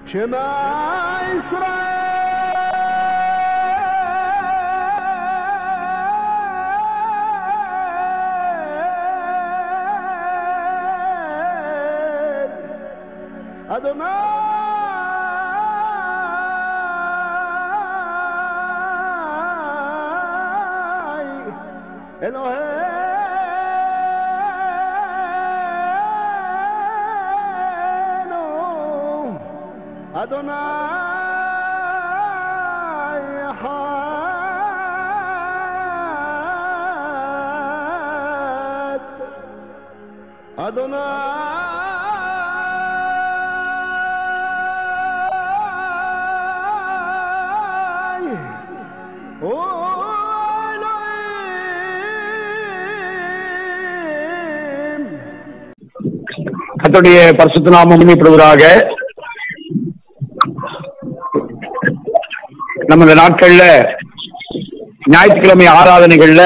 שמע ישראל אדוני אלוהינו אדוני אחד אדוני הוא אלוהים கர்த்தருடைய பரிசுத்த நாமம் மகிமைப்படுவதாக நம்ம இந்த நாட்கள்ல ஞாயிற்றுக்கிழமை ஆராதனைகள்ல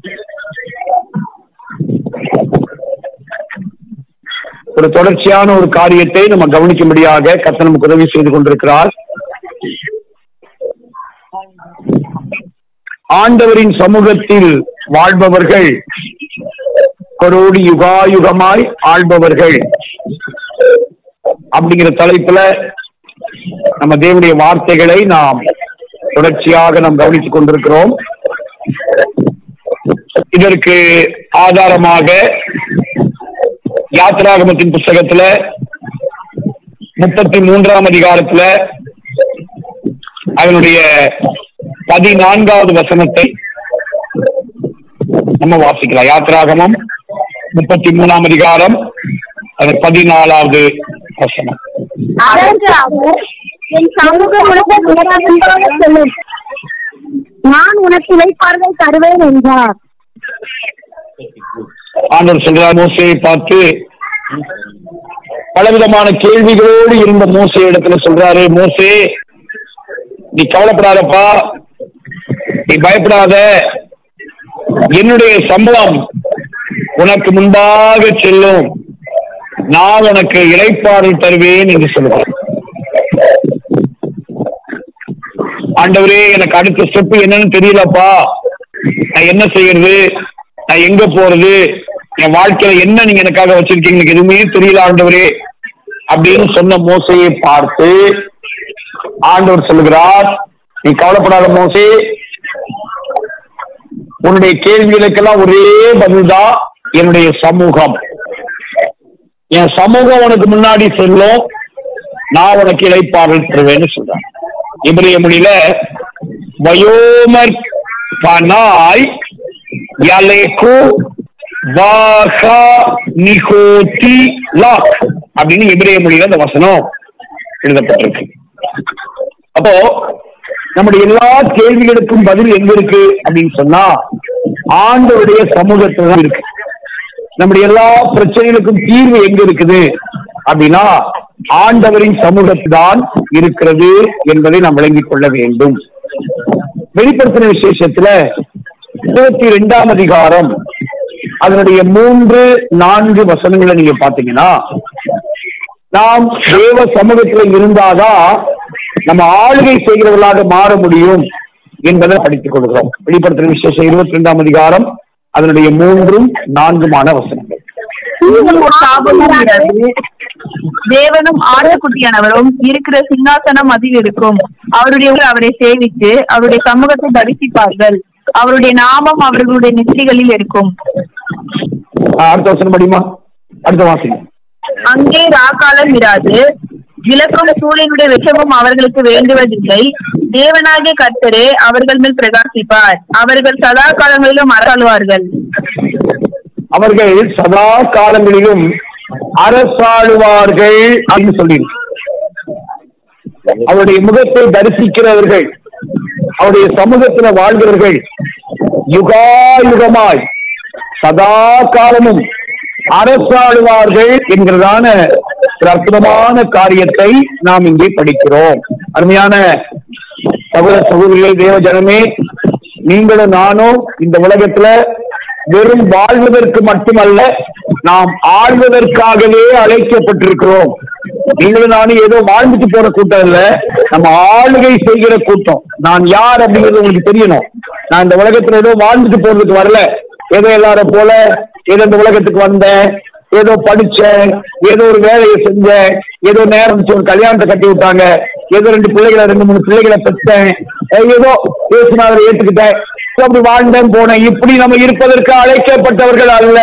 ஒரு தொடர்ச்சியான ஒரு காரியத்தை நம்ம கவனிக்கும்படியாக கர்த்தர் நமக்கு உதவி செய்து கொண்டிருக்கிறார் ஆண்டவரின் சமூகத்தில் வாழ்பவர்கள் கொரோடி யுகாயுகமாய் ஆள்பவர்கள் அப்படிங்கிற தலைப்புல நம்ம தேவனுடைய வார்த்தைகளை நாம் தொடர்ச்சியாக நாம் கவனித்துக் கொண்டிருக்கிறோம் இதற்கு ஆதாரமாக யாத்ராகமத்தின் புஸ்தகத்துல முப்பத்தி மூன்றாம் அதிகாரத்துல அதனுடைய பதினான்காவது வசனத்தை நம்ம வாசிக்கலாம் யாத்ராகமம் முப்பத்தி மூணாம் அதிகாரம் அது பதினாலாவது வசனம் அதற்கு அவர் என் சமூகம் உனக்கு நேராக சொல்லும் நான் உனக்கு இளைப்பாறுதல் தருவேன் என்றார் ஆண்டவர் சொல்றார் மோசையை பார்த்து பலவிதமான கேள்விகளோடு இருந்த மோசே இடத்துல சொல்றாரு மோசே நீ கவலைப்படாதப்பா நீ பயப்படாத என்னுடைய சம்பளம் உனக்கு முன்பாக செல்லும் நான் உனக்கு இளைப்பாறு தருவேன் என்று சொல்லுவார் ஆண்டவரே எனக்கு அடுத்த ஸ்டெப் என்னன்னு தெரியலப்பா நான் என்ன செய்யறது நான் எங்க போறது என் வாழ்க்கையில என்ன நீங்க எனக்காக வச்சிருக்கீங்க எனக்கு எதுவுமே தெரியல ஆண்டவரே அப்படின்னு சொன்ன மோசையை பார்த்து ஆண்டவர் சொல்லுகிறார் நீ கவலைப்படாத மோசே உன்னுடைய கேள்விகளுக்கெல்லாம் ஒரே பதில்தான் என்னுடைய சமூகம் என் சமூகம் உனக்கு முன்னாடி செல்லும் நான் உனக்கு இழைப்பாடல் தருவேன்னு சொல்றேன் இப்ரிய மொழியில வயோமர் பனாய் யலேகு வாகா நிகோதி லாக் அப்படின்னு இப்ரிய மொழியில அந்த வசனம் எழுதப்பட்டிருக்கு அப்போ நம்முடைய எல்லா கேள்விகளுக்கும் பதில் எங்க இருக்கு அப்படின்னு சொன்னா ஆண்டவருடைய சமூகத்துல தான் இருக்கு நம்முடைய எல்லா பிரச்சனைகளுக்கும் தீர்வு எங்க இருக்குது அப்படின்னா ஆண்டவரின் சமூகத்தான் இருக்கிறது என்பதை நாம் விளங்கிக் கொள்ள வேண்டும் வெளிப்படுத்தின விசேஷத்துல இருபத்தி ரெண்டாம் அதிகாரம் அதனுடைய மூன்று நான்கு வசனங்களை நீங்க பாத்தீங்கன்னா நாம் தேவ சமூகத்துல இருந்தாதான் நம்ம ஆளுகை செய்கிறவர்களாக மாற முடியும் என்பதை படித்துக் கொள்கிறோம் வெளிப்படுத்தின விசேஷம் இருபத்தி ரெண்டாம் அதிகாரம் அதனுடைய மூன்றும் நான்குமான வசனங்கள் தீங்கும் சாபமும் இராது. தேவனும் ஆட்டுக்குட்டியானவரும் இருக்கிற சிங்காசனம் அதில் இருக்கும் அவருடைய அவரை சேவித்து அவருடைய சமூகத்தை தரிசிப்பார்கள் அவருடைய நாமம் அவர்களுடைய நெற்றிகளில் இருக்கும் ஆஹ் அடுத்த வசனம் படிமா அடுத்த வாசிங்க அங்கே ராக்காலம் இராது விளக்கும் சூரியனுடைய விஷமும் அவர்களுக்கு வேண்டுவதில்லை தேவனாகிய கர்த்தரே அவர்கள் மேல் பிரகாசிப்பார் அவர்கள் சதா காலங்களிலும் அரசாளுவார்கள் அவர்கள் சதா காலங்களிலும் அரசாளுவார்கள் அப்படின்னு சொல்லி அவருடைய முகத்தை தரிசிக்கிறவர்கள் அவருடைய சமூகத்துல வாழ்கிறவர்கள் யுகாயுகமாய் சதா காலமும் அரசாளுவார்கள் என்கிறதான ஒரு அற்புதமான காரியத்தை நாம் இங்கே படிக்கிறோம் அருமையான சகோதர சகோதரிகள் தேவ ஜனமே நீங்களும் நானும் இந்த உலகத்துல வெறும் வாழ்வதற்கு மட்டுமல்ல நாம் ஆழ்வதற்காகவே அழைக்கப்பட்டிருக்கிறோம் நீங்களும் நானும் ஏதோ வாழ்ந்துட்டு போற கூட்டம் இல்ல நம்ம ஆளுகை செய்கிற கூட்டம் நான் யார் அப்படிங்கிறது உங்களுக்கு தெரியணும் நான் இந்த உலகத்துல ஏதோ வாழ்ந்துட்டு போறதுக்கு வரல ஏதோ எல்லாரும் போல ஏதோ இந்த உலகத்துக்கு வந்தேன் ஏதோ படிச்சேன் ஏதோ ஒரு வேலையை செஞ்சேன் ஏதோ நேரம் இருந்துச்சு, ஒரு கல்யாணத்தை கட்டி விட்டாங்க ஏதோ ரெண்டு பிள்ளைகளை ரெண்டு மூணு பிள்ளைகளை பெற்றேன் அஹ் ஏதோ பேசினாரை ஏத்துக்கிட்டேன் So அப்படி வாழ்ந்தேன் போனேன் இப்படி நம்ம இருப்பதற்கு அழைக்கப்பட்டவர்கள் அல்ல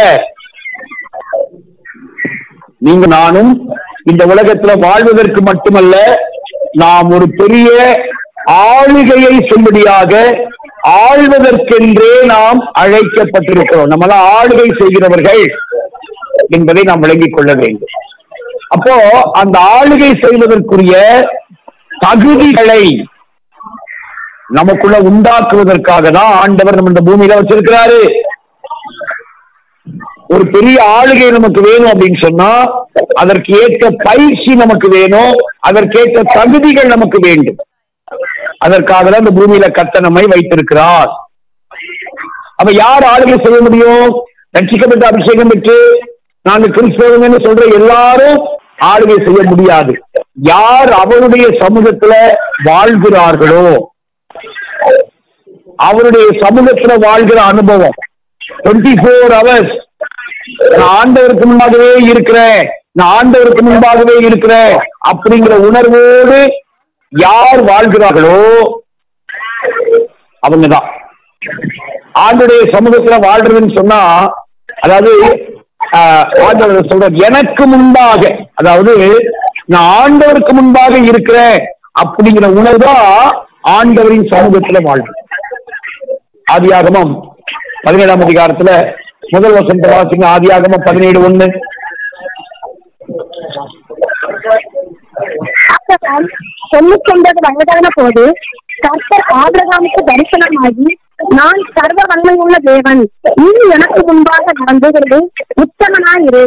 நீங்க நானும் இந்த உலகத்துல வாழ்வதற்கு மட்டுமல்ல நாம் ஒரு பெரிய ஆளுகையை சொல்லும்படியாக ஆள்வதற்கென்றே நாம் அழைக்கப்பட்டிருக்கிறோம் நம்மளாம் ஆளுகை செய்கிறவர்கள் என்பதை நாம் விளங்கிக் கொள்ள வேண்டும் அப்போ அந்த ஆளுகை செய்வதற்குரிய தகுதிகளை நமக்குள்ள உண்டாக்குவதற்காக தான் ஆண்டவர் நம்ம இந்த பூமியில வச்சிருக்கிறாரு ஒரு பெரிய ஆளுகை நமக்கு வேணும் அப்படின்னு சொன்னா அதற்கு ஏற்ற பயிற்சி நமக்கு வேணும் அதற்கேற்ற தகுதிகள் நமக்கு வேண்டும் அதற்காக தான் இந்த பூமியில கத்த நம்மை வைத்திருக்கிறார் அப்ப யார் ஆளுகை செய்ய முடியும் ரட்சிக்கப்பட்ட அபிஷேகம் பெற்று நாங்க கிறிஸ்தவங்கன்னு சொல்ற எல்லாரும் ஆளுகை செய்ய முடியாது யார் அவருடைய சமூகத்துல வாழ்கிறார்களோ அவருடைய சமூகத்துல வாழ்கிற அனுபவம் டுவெண்ட்டி ஃபோர் ஹவர்ஸ் நான் ஆண்டவருக்கு முன்பாகவே இருக்கிறேன் நான் ஆண்டவருக்கு முன்பாகவே இருக்கிறேன் அப்படிங்கிற உணர்வோடு யார் வாழ்கிறார்களோ அவங்கதான் ஆண்டுடைய சமூகத்துல வாழ்றதுன்னு சொன்னா அதாவது ஆஹ், ஆண்டவர் சொல்ற எனக்கு முன்பாக அதாவது நான் ஆண்டவருக்கு முன்பாக இருக்கிறேன் அப்படிங்கிற உணர்வுதான் ஆண்டவரின் சமூகத்துல வாழ்றது ஆதியாகமம் பதினேழாம் அதிகாரத்துல முதல் வசந்த வாசிங்க ஆதியாகமம் பதினேழு ஒண்ணு ஆபிரகாம் தொண்ணூத்தொன்பது வயதான போது கர்த்தர் ஆபிரகாமுக்கு தரிசனமாகி நான் சர்வ வன்மையுள்ள தேவன் நீ எனக்கு முன்பாக நடந்துகிறது உத்தமனாயிரு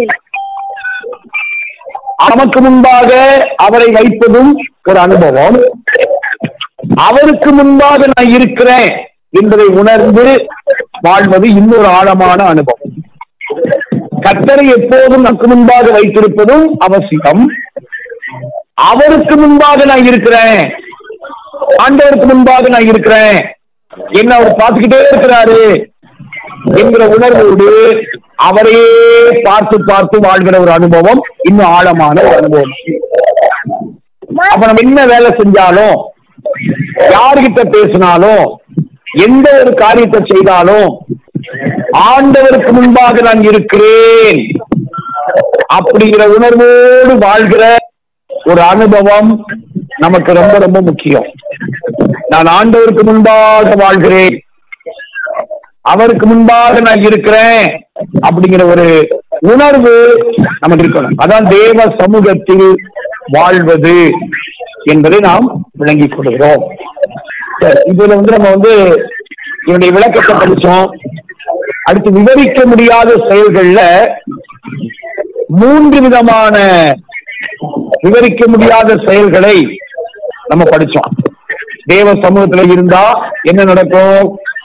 நமக்கு முன்பாக அவரை வைப்பதும் ஒரு அனுபவம் அவருக்கு முன்பாக நான் இருக்கிறேன் என்பதை உணர்ந்து வாழ்வது இன்னொரு ஆழமான அனுபவம் கத்தரை எப்போதும் நமக்கு முன்பாக வைத்திருப்பதும் அவசியம் அவருக்கு முன்பாக நான் இருக்கிறேன் ஆண்டவருக்கு முன்பாக நான் இருக்கிறேன் என்ன அவர் பார்த்துக்கிட்டே இருக்கிறாரு என்கிற உணர்வோடு அவரையே பார்த்து பார்த்து வாழ்கிற ஒரு அனுபவம் இன்னும் ஆழமான ஒரு அனுபவம் அப்ப நம்ம என்ன வேலை செஞ்சாலும் யார்கிட்ட பேசினாலும் எந்த ஒரு காரியத்தை செய்தாலும் ஆண்டவருக்கு முன்பாக நான் இருக்கிறேன் அப்படிங்கிற உணர்வோடு வாழ்கிற ஒரு அனுபவம் நமக்கு ரொம்ப ரொம்ப முக்கியம் நான் ஆண்டவருக்கு முன்பாக வாழ்கிறேன் அவருக்கு முன்பாக நான் இருக்கிறேன் அப்படிங்கிற ஒரு உணர்வு நமக்கு இருக்கணும் அதான் தேவ சமூகத்தில் வாழ்வது என்பதை நாம் விளங்கிக் கொள்கிறோம் சரி, இதுல வந்து நம்ம வந்து இதனுடைய விளக்கத்தை படிச்சோம் அடுத்து விவரிக்க முடியாத செயல்கள்ல மூன்று விதமான விவரிக்க முடியாத செயல்களை நம்ம படிச்சோம் தேவ சமூகத்துல இருந்தா என்ன நடக்கும்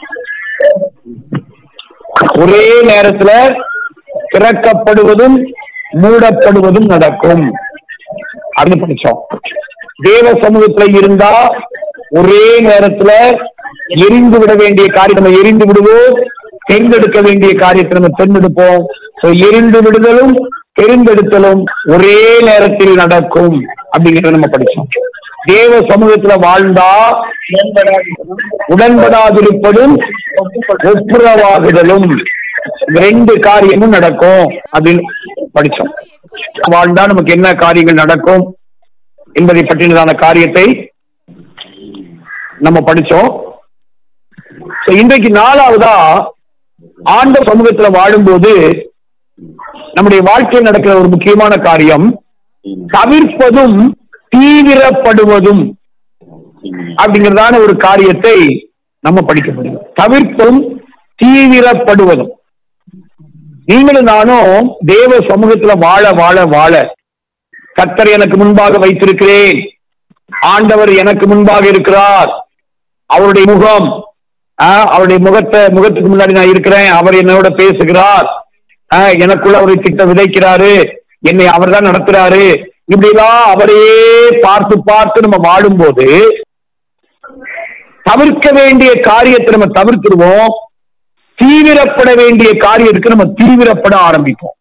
ஒரே நேரத்துல திறக்கப்படுவதும் மூடப்படுவதும் நடக்கும் அப்படின்னு படிச்சோம் தேவ சமூகத்துல இருந்தா ஒரே நேரத்துல எரிந்து விட வேண்டிய காரியம் நம்ம எரிந்து விடுவோம் தேர்ந்தெடுக்க வேண்டிய காரியத்தை நம்ம தேர்ந்தெடுப்போம் So, எரிந்து விடுதலும் தெரிந்தெடுத்தலும் ஒரே நேரத்தில் நடக்கும் அப்படிங்கறத நம்ம படிச்சோம் தேவ சமூகத்துல வாழ்ந்தா உடன்படாதிருப்பதும் ஒப்புரவாகுதலும் இந்த ரெண்டு காரியமும் நடக்கும் அப்படின்னு படிச்சோம் வாழ்ந்தா நமக்கு என்ன காரியங்கள் நடக்கும் என்பதை பற்றினதான காரியத்தை நம்ம படிச்சோம் So, இன்றைக்கு நாலாவதா ஆண்ட சமூகத்துல வாழும்போது நம்முடைய வாழ்க்கையில் நடக்கிற ஒரு முக்கியமான காரியம் தவிர்ப்பதும் தீவிரப்படுவதும் அப்படிங்கிறதான ஒரு காரியத்தை நம்ம படிக்க முடியும் தவிர்ப்பும் தீவிரப்படுவதும் நீங்களும் நானும் தேவ சமூகத்துல வாழ வாழ வாழ கர்த்தர் எனக்கு முன்பாக வைத்திருக்கிறேன் ஆண்டவர் எனக்கு முன்பாக இருக்கிறார் அவருடைய முகம் ஆஹ், அவருடைய முகத்தை முகத்துக்கு முன்னாடி நான் இருக்கிறேன் அவர் என்னோட பேசுகிறார் ஆஹ், எனக்குள்ள அவரை திட்ட விதைக்கிறாரு என்னை அவர் தான் நடத்துறாரு இப்படிலாம் அவரையே பார்த்து பார்த்து நம்ம வாழும்போது தவிர்க்க வேண்டிய காரியத்தை நம்ம தவிர்த்துருவோம் தீவிரப்பட வேண்டிய காரியத்துக்கு நம்ம தீவிரப்பட ஆரம்பிப்போம்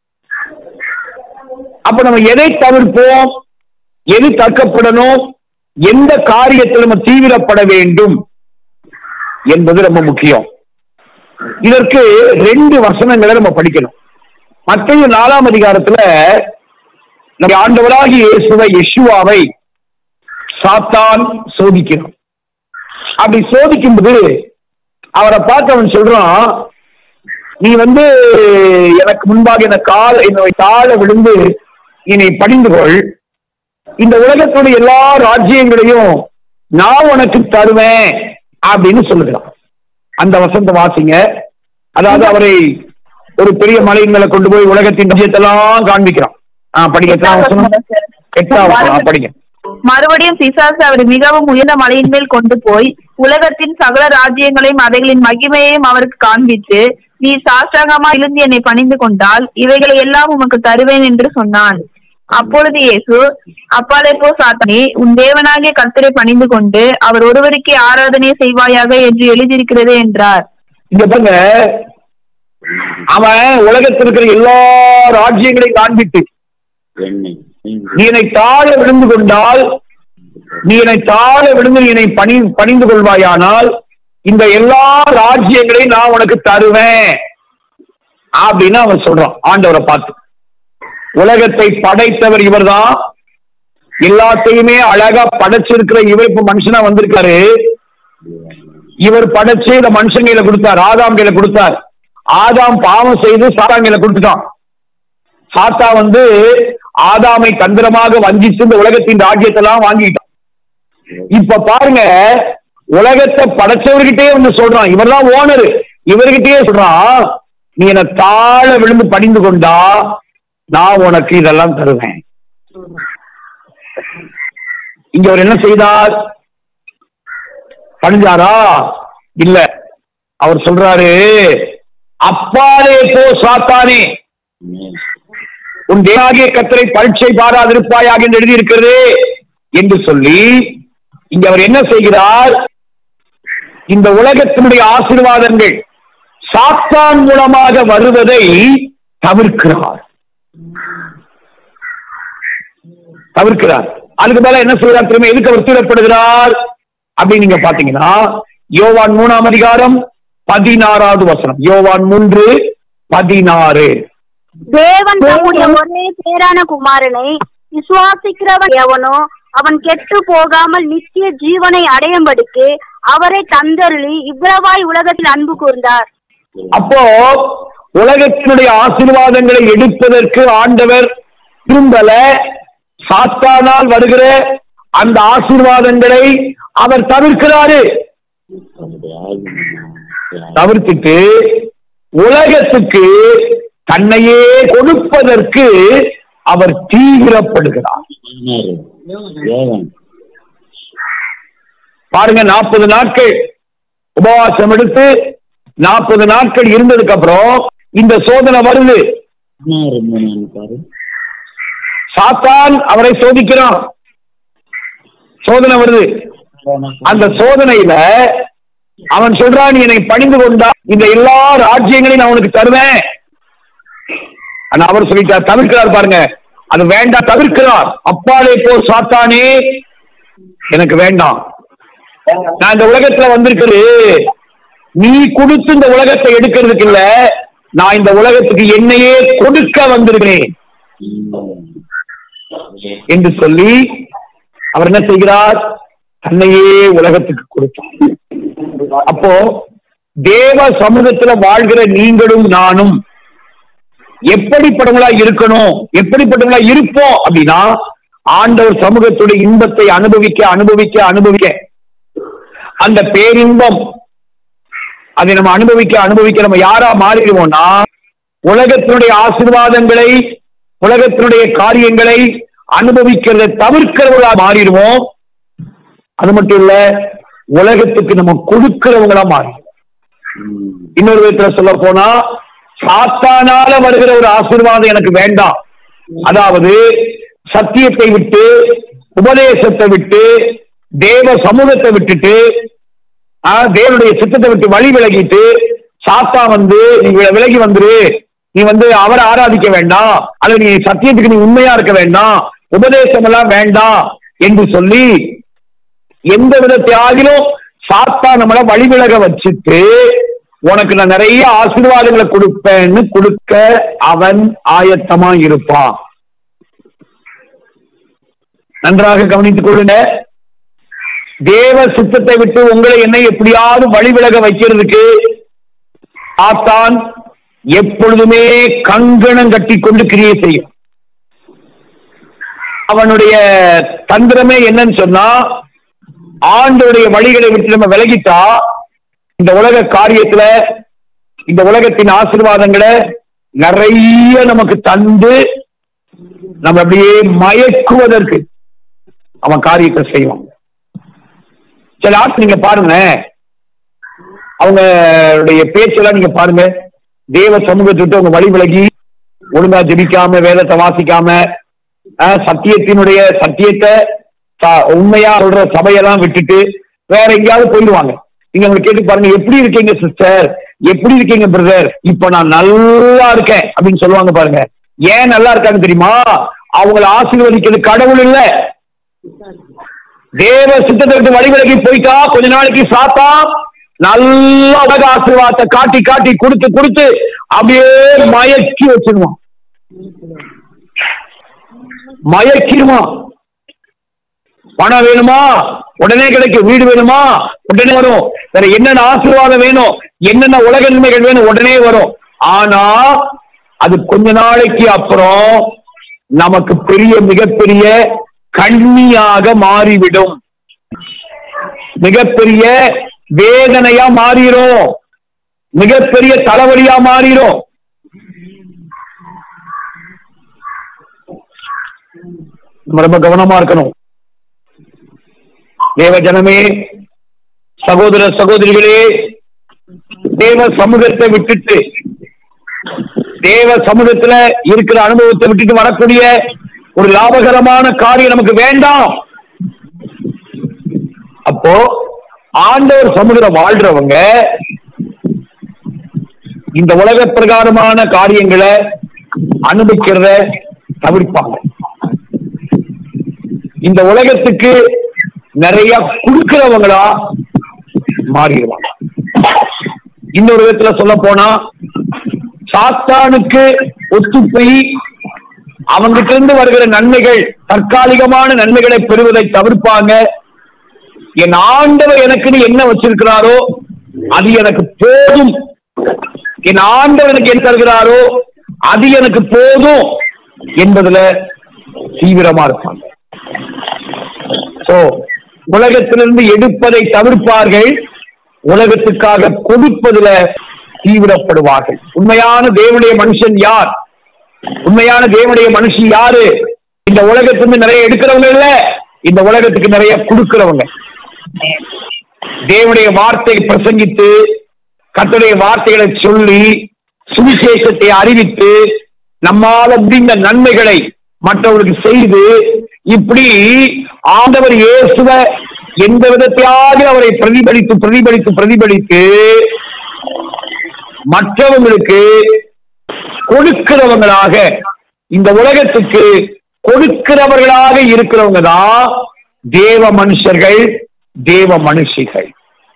அப்ப நம்ம எதை தவிர்ப்போம் எது தக்கப்படணும் எந்த காரியத்தில் நம்ம தீவிரப்பட வேண்டும் என்பது ரொம்ப முக்கியம் இதற்கு ரெண்டு வசனங்களை நம்ம படிக்கணும் மத்திய நாலாம் அதிகாரத்துல நம்ம ஆண்டவராகிய இயேசுவை யெஷுவாவை சாத்தான் சோதிக்கிறான் அப்படி சோதிக்கும்போது அவரை பார்த்து அவன் சொல்றான் நீ வந்து எனக்கு முன்பாக என்ன கால் என்னை தாழ விழுந்து என்னை பணிந்து கொள் இந்த உலகத்துடைய எல்லா ராஜ்யங்களையும் நான் உனக்கு தருவேன் அப்படின்னு சொல்லுகிறான் அந்த வசந்த வாசிங்க அதாவது அவரை ஒரு பெரிய மலையின் மேல கொண்டு போய் உலகத்தின் ராஜ்யத்தெல்லாம் காண்பிக்கிறான் ஆ படிக்க எட்டாம் வசனம் எட்டாம் வசனம் ஆ, படிங்க மறுபடியும் பிசாசு அவரை மிகவும் உயர்ந்த மலையின் மேல் கொண்டு போய் உலகத்தின் சகல ராஜ்யங்களையும் அவைகளின் மகிமையையும் அவருக்கு காண்பித்து நீ சாஷ்டாங்கமா இழுந்து என்னை பணிந்து கொண்டால் இவைகளை எல்லாம் உமக்கு தருவேன் என்று சொன்னான் அப்பொழுது இயேசு அப்பாலே போ சாத்தானே உன் தேவனாகிய கர்த்தரை பணிந்து கொண்டு அவர் ஒருவருக்கே ஆராதனை செய்வாயாக என்று எழுதியிருக்கிறது என்றார் இங்க பாருங்க அவன் உலகத்தில் இருக்கிற எல்லா ராஜ்யங்களையும் காண்பித்து நீ என்னை தாழ விழுந்து கொண்டால் நீ என்னை தாழ விழுந்து நீ என்னை பணி பணிந்து கொள்வாயானால் இந்த எல்லா ராஜ்யங்களையும் நான் உனக்கு தருவேன் அப்படின்னு அவன் சொல்றான் ஆண்டவரை பார்த்து உலகத்தை படைத்தவர் இவர்தான் எல்லாத்தையுமே அழகா படைச்சிருக்கிற இவர் இப்ப மனுஷனா வந்திருக்காரு இவர் படைச்சு இந்த மனுஷன் கையில கொடுத்தார் ஆதாம் கையில கொடுத்தார் ஆதாம் பாவம் செய்து சாத்தான் கையில கொடுத்துட்டான் சாத்தா வந்து ஆதாமை தந்திரமாக வஞ்சித்து இந்த உலகத்தின் ராஜ்யத்தெல்லாம் வாங்கிட்டான் இப்ப பாருங்க உலகத்தை படைச்சவர்கிட்டயே வந்து சொல்றான் இவர்தான் ஓனர் இவர்கிட்டயே சொல்றான் நீ என்ன தாழ விழுந்து பணிந்து கொண்டா நான் உனக்கு இதெல்லாம் தருவேன் இங்க அவர் என்ன செய்தார் பணிஞ்சாரா இல்ல அவர் சொல்றாரு அப்பாலே போ சாத்தானே உன் தேவாகிய கத்தரை பரீட்சை பாராதிருப்பாயாக என்று எழுதியிருக்கிறது என்று சொல்லி இங்க அவர் என்ன செய்கிறார் இந்த உலகத்தினுடைய ஆசீர்வாதங்கள் சாத்தான் மூலமாக வருவதை தவிர்க்கிறார் தவிர்க்கிறார் அதுக்கு மேல என்ன செய்கிறார் திரும்ப எதுக்கு அவர் தூரப்படுகிறார் அப்படின்னு நீங்க பாத்தீங்கன்னா யோவான் மூணாம் அதிகாரம் பதினாறாவது வசனம் யோவான் மூன்று பதினாறு தேவன் தம்முடைய ஒரே பேரான குமாரனை விசுவாசிக்கிறவன் எவனோ அவன் கெட்டு போகாமல் நித்திய ஜீவனை அடையும்படிக்கு அவரை தந்தருளி இவ்வளவாய் உலகத்தில் அன்பு கூர்ந்தார் அப்போ உலகத்தினுடைய ஆசீர்வாதங்களை எடுப்பதற்கு ஆண்டவர் திரும்பல சாத்தானால் வருகிற அந்த ஆசீர்வாதங்களை அவர் தவிர்க்கிறாரு தவிர்த்துட்டு உலகத்துக்கு தன்னையே கொடுப்பதற்கு அவர் தீவிரப்படுகிறார் பாருங்க நாற்பது நாட்கள் உபவாசம் எடுத்து நாற்பது நாட்கள் இருந்ததுக்கு அப்புறம் இந்த சோதனை வருது சாத்தான் அவரை சோதிக்கிறான் சோதனை வருது அந்த சோதனையில அவன் சொல்றான் நீ என்னை பணிந்து கொண்டா இந்த எல்லா ராஜ்யங்களையும் நான் உனக்கு தருவேன் ஆனா அவர் சொல்லிட்டார் தவிர்க்கிறார் பாருங்க அது வேண்டாம் தவிர்க்கிறார் அப்பாலே போ சாத்தானே எனக்கு வேண்டாம் நான் இந்த உலகத்துல வந்திருக்கிறது நீ கொடுத்து இந்த உலகத்தை எடுக்கிறதுக்கு இல்ல நான் இந்த உலகத்துக்கு என்னையே கொடுக்க வந்திருக்கிறேன் என்று சொல்லி அவர் என்ன செய்கிறார் தன்னையே உலகத்துக்கு கொடுத்தார் அப்போ தேவ சமூகத்துல வாழ்கிற நீங்களும் நானும் எப்படிப்பட்டவங்களா இருக்கணும் எப்படிப்பட்டவங்களா இருப்போம் அப்படின்னா ஆண்டவர் சமூகத்துடைய இன்பத்தை அனுபவிக்க அனுபவிக்க அனுபவிக்க அந்த பேரின்பம் அதை நம்ம அனுபவிக்க அனுபவிக்க நம்ம யாரா மாறிடுவோம்னா உலகத்தினுடைய ஆசீர்வாதங்களை உலகத்தினுடைய காரியங்களை அனுபவிக்கிறதை தவிர்க்கிறவங்களா மாறிடுவோம் அது மட்டும் இல்ல உலகத்துக்கு நம்ம கொடுக்கிறவங்களா மாறிடுவோம் இன்னொரு விதத்துல சொல்ல போனா சாத்தானால வருகிற ஒரு ஆசீர்வாதம் எனக்கு வேண்டாம் அதாவது சத்தியத்தை விட்டு உபதேசத்தை விட்டு தேவ சமூகத்தை விட்டுட்டு ஆ, தேவனுடைய சித்தத்தை விட்டு வழி விலகிட்டு சாத்தா வந்து நீ வி- விலகி வந்துரு நீ வந்து அவரை ஆராதிக்க வேண்டாம் அல்லது நீ சத்தியத்துக்கு நீ உண்மையா இருக்க வேண்டாம் உபதேசம் எல்லாம் வேண்டாம் என்று சொல்லி எந்த விதத்தையாகிலும் சாத்தா நம்மள வழிவிலக வச்சுட்டு உனக்கு நான் நிறைய ஆசீர்வாதங்களை கொடுப்பேன்னு கொடுக்க அவன் ஆயத்தமா இருப்பான் நன்றாக கவனித்துக் கொள்ளுங்க தேவ சுத்தத்தை விட்டு உங்களை என்னை எப்படியாவது வழிவிலக வைக்கிறதுக்கு ஆத்தான் எப்பொழுதுமே கங்கணம் கட்டி கொண்டு கிரியை செய்யும் அவனுடைய தந்திரமே என்னன்னு சொன்னா ஆண்டோடைய வழிகளை விட்டு நம்ம விலகிட்டா இந்த உலக காரியத்துல இந்த உலகத்தின் ஆசீர்வாதங்களை நிறைய நமக்கு தந்து நம்ம அப்படியே மயக்குவதற்கு அவன் காரியத்தை செய்வான் சில ஆட்கள் நீங்க பாருங்க அவங்களுடைய பேச்செல்லாம் நீங்க பாருங்க தேவ சமூகத்தை விட்டு அவங்க வழி விலகி ஒழுங்கா ஜெபிக்காம வேதத்தை வாசிக்காம ஆஹ், சத்தியத்தினுடைய சத்தியத்தை ச- உண்மையா சொல்ற சபையெல்லாம் விட்டுட்டு வேற எங்கேயாவது போயிடுவாங்க நீங்க அவங்க கேட்டு பாருங்க எப்படி இருக்கீங்க சிஸ்டர் எப்படி இருக்கீங்க பிரதர் இப்ப நான் நல்லா இருக்கேன் அப்படின்னு சொல்லுவாங்க பாருங்க ஏன் நல்லா இருக்காங்க தெரியுமா அவங்களை ஆசீர்வதிக்கிறது கடவுள் இல்ல தேவ சித்தத்தை விட்டு வழி விலகி போயிட்டா கொஞ்ச நாளைக்கு சாத்தா நல்ல உலக ஆசீர்வாதத்தை காட்டி காட்டி கொடுத்து கொடுத்து அப்படியே மயக்கி வச்சிருவான் மயக்கிடுவான் பணம் வேணுமா உடனே கிடைக்கும் வீடு வேணுமா உடனே வரும் வேற என்னென்ன ஆசீர்வாதம் வேணும் என்னென்ன உலக நன்மைகள் வேணும் உடனே வரும் ஆனா அது கொஞ்ச நாளைக்கு அப்புறம் நமக்கு பெரிய மிகப்பெரிய கண்ணியாக மாறிவிடும் மிகப்பெரிய வேதனையா மாறிடும் மிகப்பெரிய தலைவலியா மாறிடும் நம்ம ரொம்ப கவனமா இருக்கணும் தேவ ஜனமே சகோதர சகோதரிகளே தேவ சமூகத்தை விட்டுட்டு தேவ சமூகத்துல இருக்கிற அனுபவத்தை விட்டுட்டு வரக்கூடிய ஒரு லாபகரமான காரியம் நமக்கு வேண்டாம் அப்போ ஆண்டவர் சமூகம் வாழ்றவங்க இந்த உலக பிரகாரமான காரியங்களை அனுபவிக்கிறத தவிர்ப்பாங்க இந்த உலகத்துக்கு நிறைய கொடுக்கிறவங்களா மாறிடுவாங்க இன்னொரு விதத்துல சொல்ல போனா சாத்தானுக்கு ஒத்து போய் அவங்கிட்ட இருந்து வருகிற நன்மைகள் தற்காலிகமான நன்மைகளை பெறுவதை தவிர்ப்பாங்க என் ஆண்டவர் எனக்குன்னு என்ன வச்சிருக்கிறாரோ அது எனக்கு போதும் என் ஆண்டவர் எனக்கு என்ன தருகிறாரோ அது எனக்கு போதும் என்பதுல தீவிரமா இருப்பாங்க சோ உலகத்திலிருந்து எடுப்பதை தவிர்ப்பார்கள் உலகத்துக்காக கொடுப்பதுல தீவிரப்படுவார்கள் உண்மையான தேவனுடைய மனுஷன் யார் உண்மையான தேவனுடைய மனுஷன் யாரு இந்த உலகத்திலிருந்து நிறைய எடுக்கிறவங்க இல்ல இந்த உலகத்துக்கு நிறைய கொடுக்கிறவங்க தேவனுடைய வார்த்தை பிரசங்கித்து கர்த்தருடைய வார்த்தைகளை சொல்லி சுவிசேஷத்தை அறிவித்து நம்மால முடிந்த நன்மைகளை மற்றவர்களுக்கு செய்து இப்படி ஆண்டவர் இயேசுவ எந்த விதத்தையாவது அவரை பிரதிபலித்து பிரதிபலித்து பிரதிபலித்து மற்றவங்களுக்கு கொடுக்கிறவங்களாக இந்த உலகத்துக்கு கொடுக்கிறவர்களாக இருக்கிறவங்க தான் தேவ மனுஷர்கள் தேவ மனுஷிகள்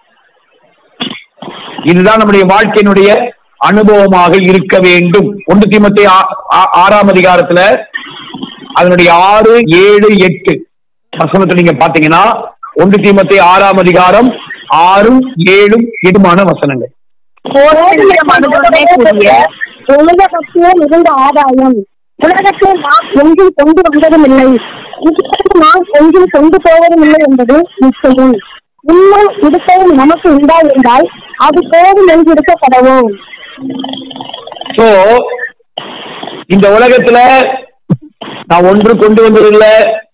இதுதான் நம்முடைய வாழ்க்கையினுடைய அனுபவமாக இருக்க வேண்டும் ஒன்று தீமத்தை ஆறாம் அதிகாரத்துல அதனுடைய ஆறு ஏழு எட்டு வசனத்தை நீங்க பாத்தீங்கன்னா ஒன்று தீமத்தை ஆறாம் அதிகாரம் ஆறும் ஏழும் எட்டுமான வசனங்கள் மனுஷனே கூறிய உலகத்தில் இருந்த ஆதாயம் உலகத்தில் நாம் எங்கும் கொண்டு வந்ததும் இல்லை இப்பொழுது நாம் எங்கும் கொண்டு போவதும் இல்லை என்பது நிச்சயம் இன்னும் இருப்பதும் நமக்கு உண்டாயிருந்தால் அது போதும் என்று இருக்கப்படவும் சோ இந்த உலகத்துல நான் ஒன்று கொண்டு வந்ததில்லை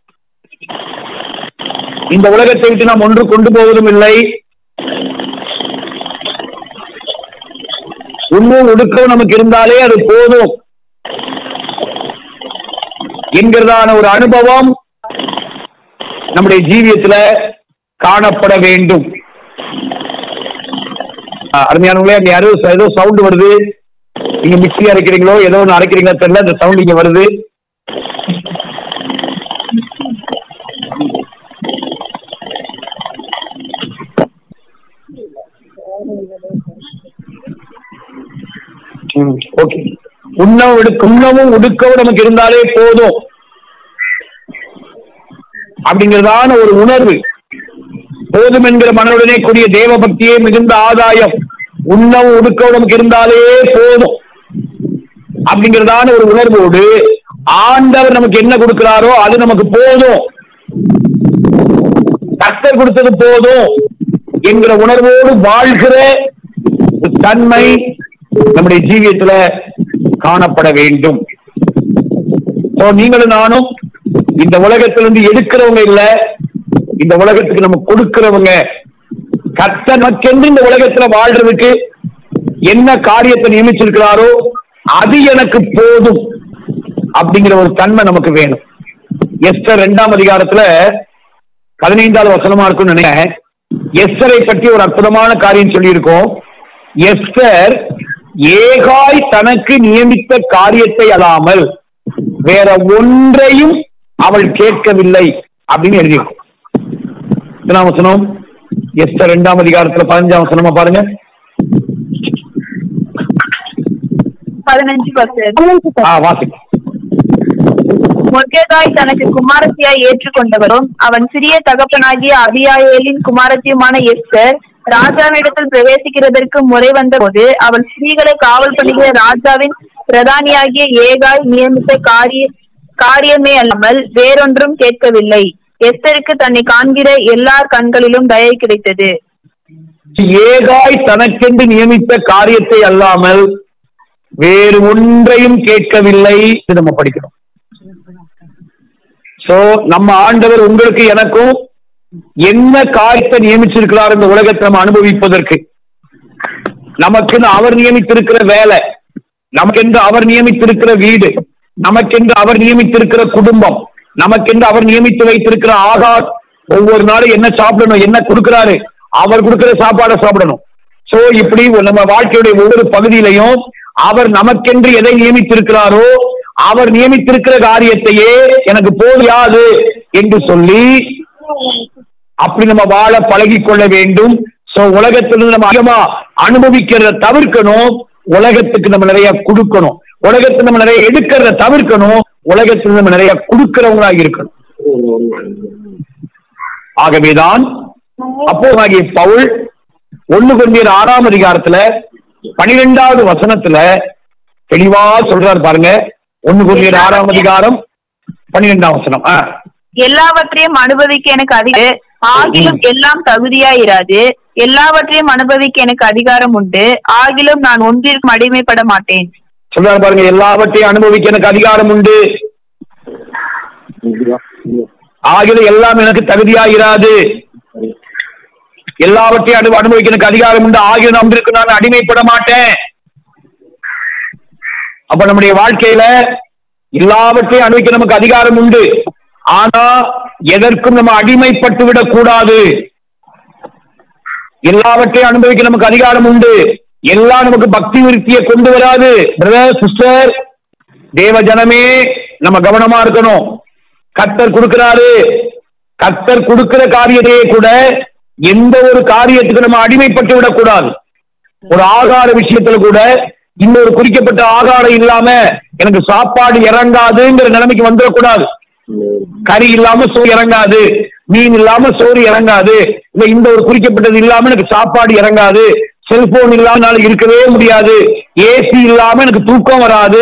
இந்த உலகத்தை விட்டு நாம் ஒன்று கொண்டு போவதும் இல்லை உண்ணும் ஒடுக்கவும் நமக்கு இருந்தாலே அது போதும் என்கிறதான ஒரு அனுபவம் நம்முடைய ஜீவியத்துல காணப்பட வேண்டும் ஆஹ் அருமையானவங்களே அங்க யாரோ ஏதோ சவுண்ட் வருது நீங்க மிக்ஸி அரைக்கிறீங்களோ ஏதோ ஒன்று அரைக்கிறீங்களோ தெரியல அந்த சவுண்ட் இங்க வருது ஓகே உண்ணவும் எடுக்க உண்ணவும் உடுக்கவும் நமக்கு இருந்தாலே போதும் அப்படிங்கிறதான ஒரு உணர்வு போதும் என்கிற மனதுடனே கூடிய தேவ பக்தியே மிகுந்த ஆதாயம் உண்ணவும் உடுக்கவும் நமக்கு இருந்தாலே போதும் அப்படிங்கிறதான ஒரு உணர்வோடு ஆண்டவர் நமக்கு என்ன கொடுக்கிறாரோ அது நமக்கு போதும் கர்த்தர் கொடுத்தது போதும் என்கிற உணர்வோடு வாழ்கிற ஒரு தன்மை நம்முடைய ஜீவியத்துல காணப்பட வேண்டும் So, நீங்களும் நானும் இந்த உலகத்திலிருந்து எடுக்கிறவங்க இல்ல இந்த உலகத்துக்கு நம்ம கொடுக்கிறவங்க கர்த்தர் நமக்கென்று இந்த உலகத்துல வாழ்றதுக்கு என்ன காரியத்தை நியமிச்சிருக்கிறாரோ அது எனக்கு போதும் அப்படிங்கிற ஒரு தன்மை நமக்கு வேணும் எஸ்டர் இரண்டாம் அதிகாரத்துல பதினைந்தாவது வசனமா இருக்கும்னு நினைக்கிறேன் எஸ்டரை பற்றி ஒரு அற்புதமான காரியம் சொல்லியிருக்கோம் எஸ்டர் ஏகாய் தனக்கு நியமித்த காரியத்தை அல்லாமல் வேற ஒன்றையும் அவள் கேட்கவில்லை அப்படின்னு எழுதியிருக்கோம் எத்தனாம் வசனம் எஸ்டர் இரண்டாம் அதிகாரத்துல பதினஞ்சாம் வசனமா பாருங்க பதினஞ்சு பத்து ஆ வாசிங்க மொர்தெகாய் தனக்கு குமாரத்தியாய் ஏற்றுக்கொண்டவரும் அவன் சிறிய தகப்பனாகிய அபியாயேலின் குமாரத்தியுமான எஸ்தர் ராஜாவிடத்தில் பிரவேசிக்கிறதற்கு முறை வந்தபோது அவள் ஸ்திரீகளை காவல் பண்ணுகிற ராஜாவின் பிரதானியாகிய ஏகாய் நியமித்த காரிய காரியமே அல்லாமல் வேறொன்றும் கேட்கவில்லை எஸ்தருக்கு தன்னை காண்கிற எல்லார் கண்களிலும் தயை கிடைத்தது ஏகாய் தனக்கென்று நியமித்த காரியத்தை அல்லாமல் வேறு ஒன்றையும் கேட்கவில்லை இது நம்ம படிக்கிறோம் சோ நம்ம ஆண்டவர் உங்களுக்கு எனக்கும் என்ன காரியத்தை நியமிச்சிருக்கிறார் இந்த உலகத்தை நம்ம அனுபவிப்பதற்கு நமக்குன்னு அவர் நியமித்திருக்கிற வேலை நமக்கென்று அவர் நியமித்திருக்கிற வீடு நமக்கென்று அவர் நியமித்திருக்கிற குடும்பம் நமக்கென்று அவர் நியமித்து வைத்திருக்கிற ஆகார் ஒவ்வொரு நாளும் என்ன சாப்பிடணும் என்ன கொடுக்கிறாரு அவர் கொடுக்கிற சாப்பாடை சாப்பிடணும் சோ இப்படி நம்ம வாழ்க்கையுடைய ஒவ்வொரு பகுதியிலையும் அவர் நமக்கென்று எதை நியமித்திருக்கிறாரோ அவர் நியமித்திருக்கிற காரியத்தையே எனக்கு போதியாது என்று சொல்லி அப்படி நம்ம வாழ பழகிக் கொள்ள வேண்டும் சோ உலகத்திலிருந்து நம்ம அதிகமா அனுபவிக்கிறத தவிர்க்கணும் உலகத்துக்கு நம்ம நிறைய கொடுக்கணும் உலகத்துல நம்ம நிறைய எடுக்கிறத தவிர்க்கணும் உலகத்துல நம்ம நிறைய கொடுக்கிறவங்களா இருக்கணும் ஆகவேதான் அப்போதாகிய பவுல் ஒண்ணு கொண்டியர் ஆறாம் அதிகாரத்துல பனிரெண்டாவது வசனத்துல தெளிவா சொல்றாரு பாருங்க ஒண்ணு கொண்டியர் ஆறாம் அதிகாரம் பன்னிரெண்டாம் வசனம் ஆ எல்லாவற்றையும் அனுபவிக்க எனக்கு அதிக ஆகிலும் எல்லாம் தகுதியாயிராது எல்லாவற்றையும் அனுபவிக்க எனக்கு அதிகாரம் உண்டு ஆகிலும் நான் ஒன்றிற்கும் அடிமைப்பட மாட்டேன் சொல்றாரு பாருங்க எல்லாவற்றையும் அனுபவிக்க எனக்கு அதிகாரம் உண்டு ஆகிய எல்லாம் எனக்கு தகுதியாயிராது எல்லாவற்றையும் அனு அனுபவிக்க எனக்கு அதிகாரம் உண்டு ஆகிய நம்பிற்கு நான் அடிமைப்பட மாட்டேன் அப்ப நம்முடைய வாழ்க்கையில எல்லாவற்றையும் அனுபவிக்க நமக்கு அதிகாரம் உண்டு ஆனா எதற்கும் நம்ம அடிமைப்பட்டு விடக் கூடாது எல்லாவற்றையும் அனுபவிக்க நமக்கு அதிகாரம் உண்டு எல்லாம் நமக்கு பக்தி விருத்தியை கொண்டு வராது பிரதர் சிஸ்டர் தேவ ஜனமே நம்ம கவனமா இருக்கணும் கத்தர் கொடுக்கிறாரு கத்தர் கொடுக்கிற காரியத்தையே கூட எந்த ஒரு காரியத்துக்கு நம்ம அடிமைப்பட்டு விடக்கூடாது ஒரு ஆகார விஷயத்துல கூட இன்னொரு குறிக்கப்பட்ட ஆகாரம் இல்லாம எனக்கு சாப்பாடு இறங்காதுங்கிற நிலைமைக்கு வந்துடக்கூடாது கறி இல்லாம சோறு இறங்காது மீன் இல்லாம சோறு இறங்காது இல்ல இந்த ஒரு குறிக்கப்பட்டது இல்லாம எனக்கு சாப்பாடு இறங்காது செல்போன் இல்லாம என்னால இருக்கவே முடியாது ஏசி இல்லாம எனக்கு தூக்கம் வராது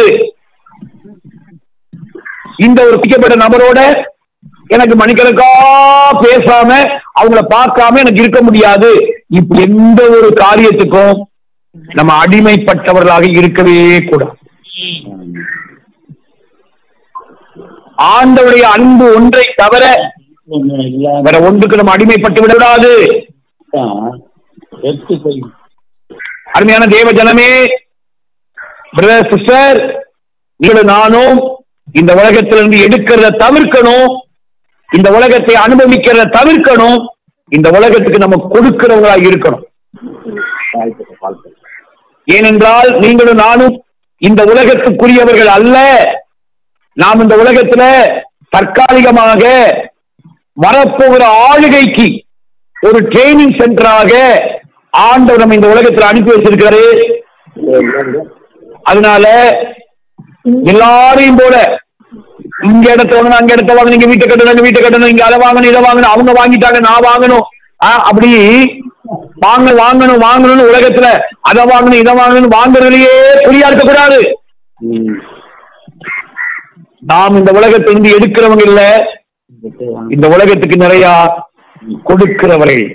இந்த ஒரு குறிக்கப்பட்ட நபரோட எனக்கு மணிக்கணக்கா பேசாம அவங்கள பார்க்காம எனக்கு இருக்க முடியாது இப்ப எந்த ஒரு காரியத்துக்கும் நம்ம அடிமைப்பட்டவர்களாக இருக்கவே கூடாது ஆண்டவருடைய அன்பு ஒன்றை தவிர வேற ஒன்றுக்கு நம்ம அடிமைப்பட்டு விடக்கூடாது அருமையான தேவ ஜனமே பிரதர் சிஸ்டர் நீங்களும் நானும் இந்த உலகத்திலிருந்து எடுக்கிறத தவிர்க்கணும் இந்த உலகத்தை அனுபவிக்கிறத தவிர்க்கணும் இந்த உலகத்துக்கு நம்ம கொடுக்கிறவங்களா இருக்கணும் ஏனென்றால் நீங்களும் நானும் இந்த உலகத்துக்குரியவர்கள் அல்ல நாம் இந்த உலகத்துல தற்காலிகமாக வரப்போகிற ஆளுகைக்கு ஒரு ட்ரைனிங் சென்டராக ஆண்டவர் நம்ம இந்த உலகத்துல அனுப்பி வச்சிருக்காரு அதனால எல்லாரையும் போல இங்க இடத்த வாங்கணும் அங்க இடத்த வாங்கணும் இங்க வீட்டை கட்டணும் அங்க வீட்டை கட்டணும் இங்க அதை வாங்கணும் இதை வாங்கணும் அவங்க வாங்கிட்டாங்க நான் வாங்கணும் ஆ, அப்படி வாங்க வாங்கணும் வாங்கணும்னு உலகத்துல அதை வாங்கணும் இதை வாங்கணும் வாங்குறதுலயே குறியா இருக்கக்கூடாது நாம் இந்த உலகத்திலிருந்து எடுக்கிறவங்க இல்ல இந்த உலகத்துக்கு நிறைய கொடுக்கிறவர்கள்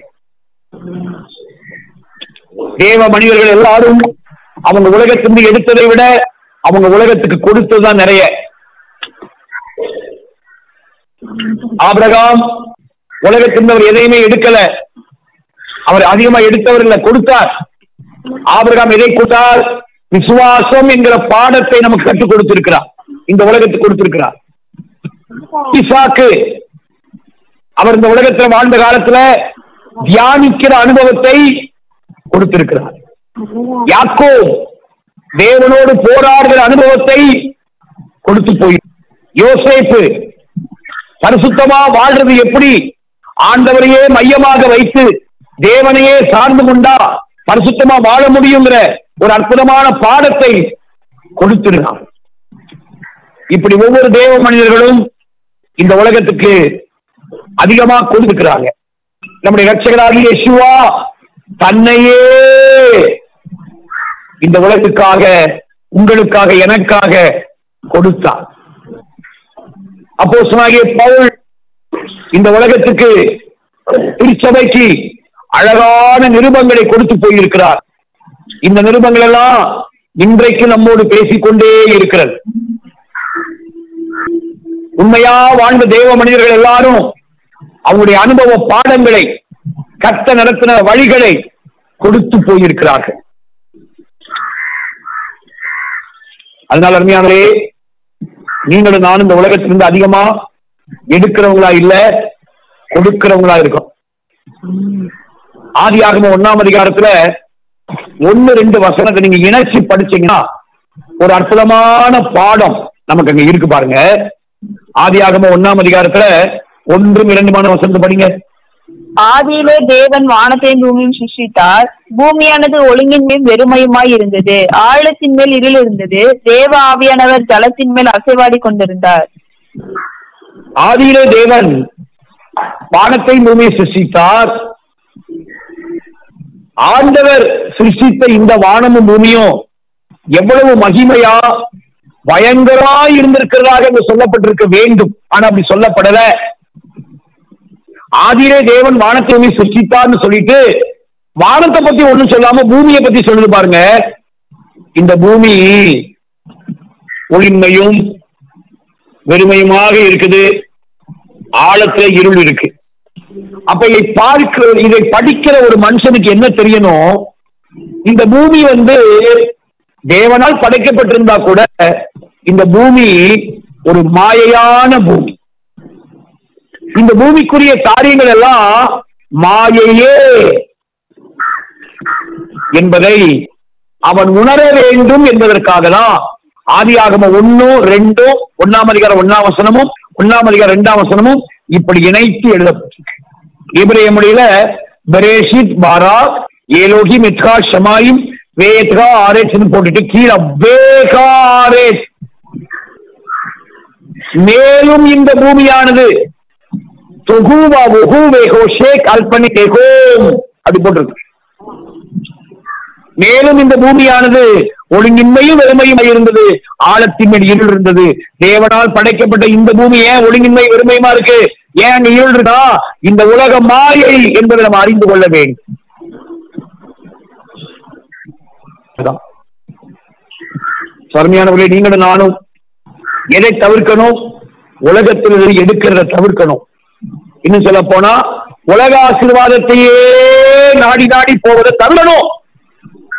தேவ மனிதர்கள் எல்லாரும் அவங்க உலகத்திலிருந்து எடுத்ததை விட அவங்க உலகத்துக்கு கொடுத்ததுதான் நிறைய ஆபிரகாம் உலகத்திலிருந்து அவர் எதையுமே எடுக்கல அவர் அதிகமா எடுத்தவர் இல்ல கொடுத்தார் ஆபிரகாம் எதை கொடுத்தார் விசுவாசம் என்கிற பாடத்தை நமக்கு கற்றுக் கொடுத்திருக்கிறார் இந்த உலகத்துக்கு கொடுத்திருக்கிறார் இசாக்கு அவர் இந்த உலகத்துல வாழ்ந்த காலத்துல தியானிக்கிற அனுபவத்தை கொடுத்திருக்கிறார் யாக்கோ தேவனோடு போராடுகிற அனுபவத்தை கொடுத்து போய் யோசேப்பு பரிசுத்தமா வாழ்றது எப்படி ஆண்டவரையே மையமாக வைத்து தேவனையே சார்ந்து கொண்டா பரிசுத்தமா வாழ முடியுங்கிற ஒரு அற்புதமான பாடத்தை கொடுத்திருக்கான் இப்படி ஒவ்வொரு தேவ மனிதர்களும் இந்த உலகத்துக்கு அதிகமா கொடுத்துக்கிறாங்க நம்முடைய ரட்சகராகிய யெஷுவா தன்னையே இந்த உலகத்துக்காக உங்களுக்காக எனக்காக கொடுத்தார் அப்போ பவுல் இந்த உலகத்துக்கு திருச்சபைக்கு அழகான நிருபங்களை கொடுத்து போயிருக்கிறார் இந்த நிருபங்கள் எல்லாம் இன்றைக்கு நம்மோடு பேசிக்கொண்டே இருக்கிறது உண்மையா வாழ்ந்த தேவ மனிதர்கள் எல்லாரும் அவங்களுடைய அனுபவ பாடங்களை கத்த நடத்தின வழிகளை கொடுத்து போயிருக்கிறார்கள் அதனால அருமையானே நீங்களும் நானும் இந்த உலகத்திலிருந்து அதிகமா எடுக்கிறவங்களா இல்ல கொடுக்கிறவங்களா இருக்கும் ஆதியாகம ஒண்ணாம் அதிகாரத்துல ஒன்னு ரெண்டு வசனத்தை நீங்க இணைச்சு படிச்சீங்கன்னா ஒரு அற்புதமான பாடம் நமக்கு அங்க இருக்கு பாருங்க ஆதியாகம ஒண்ணாம் அதிகாரத்துல ஒன்றும் இரண்டுமான வசனத்தை படிங்க ஆதியிலே தேவன் வானத்தையும் பூமியும் சிருஷ்டித்தார் பூமியானது ஒழுங்கின் மேல் வெறுமையுமாய் இருந்தது ஆழத்தின் மேல் இருள் இருந்தது தேவ ஆவியானவர் ஜலத்தின் மேல் அசைவாடி கொண்டிருந்தார் ஆதியிலே தேவன் வானத்தை பூமியை சிருஷ்டித்தார் ஆண்டவர் சிருஷ்டித்த இந்த வானமும் பூமியும் எவ்வளவு மகிமையா பயங்கரா இருந்திருக்கிறதாக இங்க சொல்லப்பட்டிருக்க வேண்டும் ஆனா அப்படி சொல்லப்படல ஆதியிலே தேவன் வானத்தை பூமி சிருஷ்டித்தார்னு சொல்லிட்டு வானத்தை பத்தி ஒண்ணும் சொல்லாம பூமியை பத்தி சொல்லுது பாருங்க இந்த பூமி ஒளிமையும் வெறுமையுமாக இருக்குது ஆழத்துல இருள் இருக்கு அப்ப இதை பார்க்கிற இதை படிக்கிற ஒரு மனுஷனுக்கு என்ன தெரியணும் இந்த பூமி வந்து தேவனால் படைக்கப்பட்டிருந்தா கூட இந்த பூமி ஒரு மாயையான பூமி இந்த பூமிக்குரிய காரியங்கள் எல்லாம் மாயையே என்பதை அவன் உணர வேண்டும் என்பதற்காக தான் ஆதியாகம ஒன்னும் ரெண்டும் ஒன்னாம் அதிகாரம் ஒன்னாம் வசனமும் ஒன்னாம் அதிகாரம் ரெண்டாம் வசனமும் இப்படி இணைத்து எழுதப்பட்டிருக்கு இப்ரேய மொழியில பெரேஷித் பாரா ஏலோகி மித்கா ஷமாயும் வேத்கா ஆரேஸ்னு போட்டுட்டு கீழே வேகாரேஸ் மேலும் இந்த பூமியானது தொகுவா ஒகு வேகோ ஷேக் அல்பனி கேகோம் அப்படி போட்டிருக்கு மேலும் இந்த பூமியானது ஒழுங்கின்மையும் வெறுமையும் இருந்தது ஆழத்தின் மேல் இருள் இருந்தது தேவனால் படைக்கப்பட்ட இந்த பூமி ஏன் ஒழுங்கின்மை வெறுமையுமா இருக்கு ஏன் அங்க இருள் இருக்கா இந்த உலக மாயை என்பதை நம்ம அறிந்து கொள்ள வேண்டும் அதான். சர்மையானவர்களே நீங்களும் நானும் எதை தவிர்க்கணும் உலகத்தில் இருந்து எடுக்கிறத தவிர்க்கணும் இன்னும் சொல்ல போனா உலக ஆசீர்வாதத்தையே நாடி நாடி போவதை தவிரணும்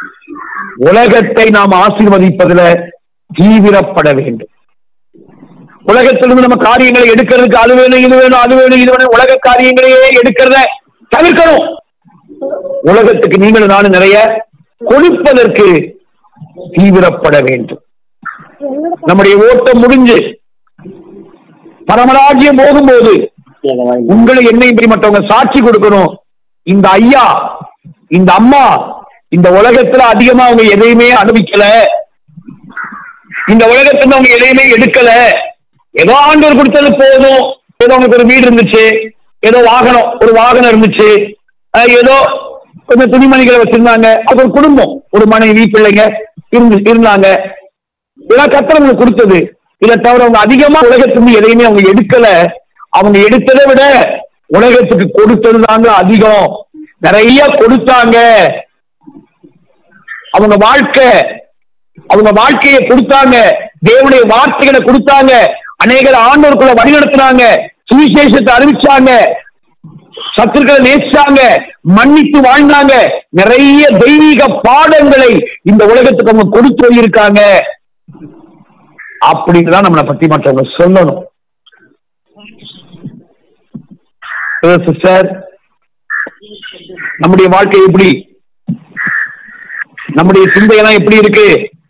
உலகத்தை நாம் ஆசீர்வதிப்பதில் தீவிரப்பட வேண்டும் உலகத்திலிருந்து நம்ம காரியங்களை எடுக்கிறதுக்கு அது வேணும் இது வேணும் அது வேணும் இது வேணும் உலக காரியங்களையே எடுக்கிறத தவிர்க்கணும் உலகத்துக்கு நீங்களும் நானும் நிறைய கொடுப்பதற்கு தீவிரப்பட வேண்டும் நம்முடைய ஓட்டம் முடிஞ்சு பரமராஜ்யம் போகும்போது உங்களை என்னையும் இப்படி மற்றவங்க சாட்சி கொடுக்கணும் இந்த ஐயா இந்த அம்மா இந்த உலகத்துல அதிகமா அவங்க எதையுமே அனுபவிக்கல இந்த உலகத்துல அவங்க எதையுமே எடுக்கல ஏதோ ஆண்டவர் கொடுத்தது போதும் ஏதோ அவங்களுக்கு ஒரு வீடு இருந்துச்சு ஏதோ வாகனம் ஒரு வாகனம் இருந்துச்சு அஹ் ஏதோ கொஞ்சம் துணிமணிகளை வச்சிருந்தாங்க அது ஒரு குடும்பம் ஒரு மனைவி பிள்ளைங்க இருந்து இருந்தாங்க இதெல்லாம் கத்திரவங்களுக்கு கொடுத்தது இதை தவிர அவங்க அதிகமா உலகத்திலிருந்து எதையுமே அவங்க எடுக்கல அவங்க எடுத்ததை விட உலகத்துக்கு கொடுத்தது தாங்க அதிகம் நிறைய கொடுத்தாங்க அவங்க வாழ்க்கை அவங்க வாழ்க்கையை கொடுத்தாங்க தேவனுடைய வார்த்தைகளை கொடுத்தாங்க அநேகர் ஆண்டவருக்குள்ள வழிநடத்தினாங்க சுவிசேஷத்தை அறிவிச்சாங்க சத்துருக்களை நேசிச்சாங்க மன்னித்து வாழ்ந்தாங்க நிறைய தெய்வீக பாடங்களை இந்த உலகத்துக்கு அவங்க கொடுத்து போயிருக்காங்க அப்படின்னு தான் நம்மளை பத்தி மற்றவங்க சொல்லணும் சிஸ்டர் நம்முடைய வாழ்க்கை எப்படி நம்முடைய சிந்தையெல்லாம் எப்படி இருக்கு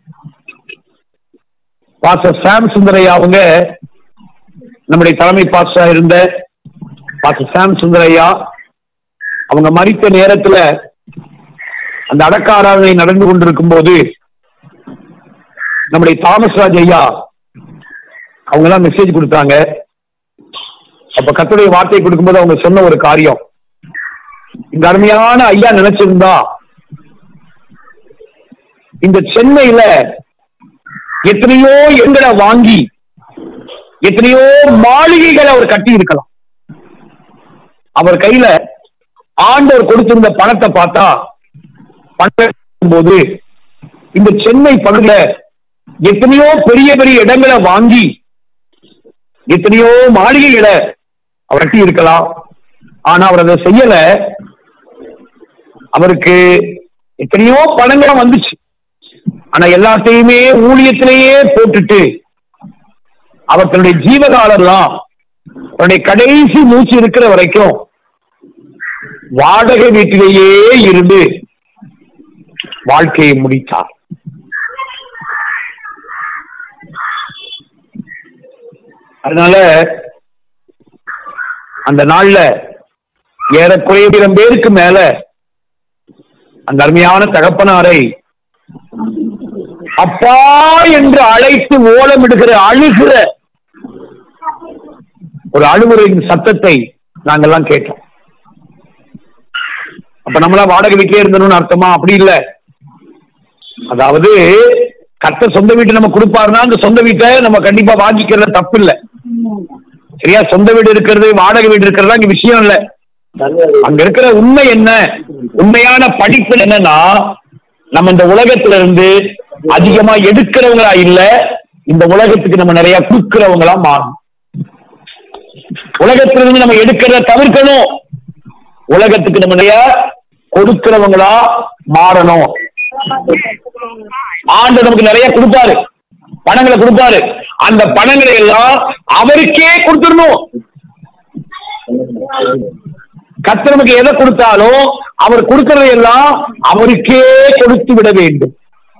பாஸ்டர் சாம் சுந்தரையா அவங்க நம்முடைய தலைமை பாஸ்டரா இருந்த பாஸ்டர் சாம் சுந்தரையா அவங்க மறித்த நேரத்துல அந்த அடக்க ஆராதனை நடந்து கொண்டிருக்கும் போது நம்முடைய தாமஸ் ராஜ் ஐயா அவங்க தான் மெசேஜ் கொடுத்தாங்க அப்ப கத்துடைய வார்த்தை கொடுக்கும்போது அவங்க சொன்ன ஒரு காரியம் இந்த அருமையான ஐயா நினைச்சிருந்தா இந்த சென்னையில எத்தனையோ எங்களை வாங்கி எத்தனையோ மாளிகைகளை அவர் கட்டி இருக்கலாம் அவர் கையில ஆண்டவர் கொடுத்திருந்த பணத்தை பார்த்தா பணம் போது இந்த சென்னை பகுதியில எத்தனையோ பெரிய பெரிய இடங்களை வாங்கி எத்தனையோ மாளிகைகளை அவர் கட்டி இருக்கலாம் ஆனா அவர் அதை செய்யல அவருக்கு எத்தனையோ பணங்களும் வந்துச்சு ஆனா எல்லாத்தையுமே ஊழியத்திலேயே போட்டுட்டு அவர் தன்னுடைய ஜீவகாலம்லாம் தன்னுடைய கடைசி மூச்சு இருக்கிற வரைக்கும் வாடகை வீட்டிலேயே இருந்து வாழ்க்கையை முடித்தார் அதனால அந்த நாள்ல ஏறக்குறைய ஆயிரம் பேருக்கு மேல அந்த அருமையான தகப்பனாரை அப்பா என்று அழைத்து ஓலமிடுகிற அழுகிற ஒரு அழுகுறையின் சத்தத்தை நாங்கெல்லாம் கேட்டோம் அப்ப நம்மளா வாடகை வீட்டிலே இருந்தணும்னு அர்த்தமா அப்படி இல்ல அதாவது கத்த சொந்த வீட்டை நம்ம கொடுப்பாருன்னா அந்த சொந்த வீட்டை நம்ம கண்டிப்பா வாங்கிக்கிறது தப்பு இல்ல சரியா சொந்த வீடு இருக்கிறது வாடகை வீடு இருக்கிறதா இங்க விஷயம் இல்ல அங்க இருக்கிற உண்மை என்ன உண்மையான படிப்பு என்னன்னா நம்ம இந்த உலகத்துல இருந்து அதிகமா எடுக்கிறவங்களா இல்ல இந்த உலகத்துக்கு நம்ம நிறைய கொடுக்கிறவங்களா மாறணும் உலகத்திலிருந்து நம்ம எடுக்கிறத தவிர்க்கணும் உலகத்துக்கு நம்ம நிறைய கொடுக்கிறவங்களா மாறணும் ஆண்டு நமக்கு நிறைய கொடுப்பாரு பணங்களை கொடுப்பாரு அந்த பணங்களை எல்லாம் அவருக்கே கொடுத்துடணும் கர்த்தர் நமக்கு எதை கொடுத்தாலும் அவர் கொடுக்கறதை எல்லாம் அவருக்கே கொடுத்து விட வேண்டும்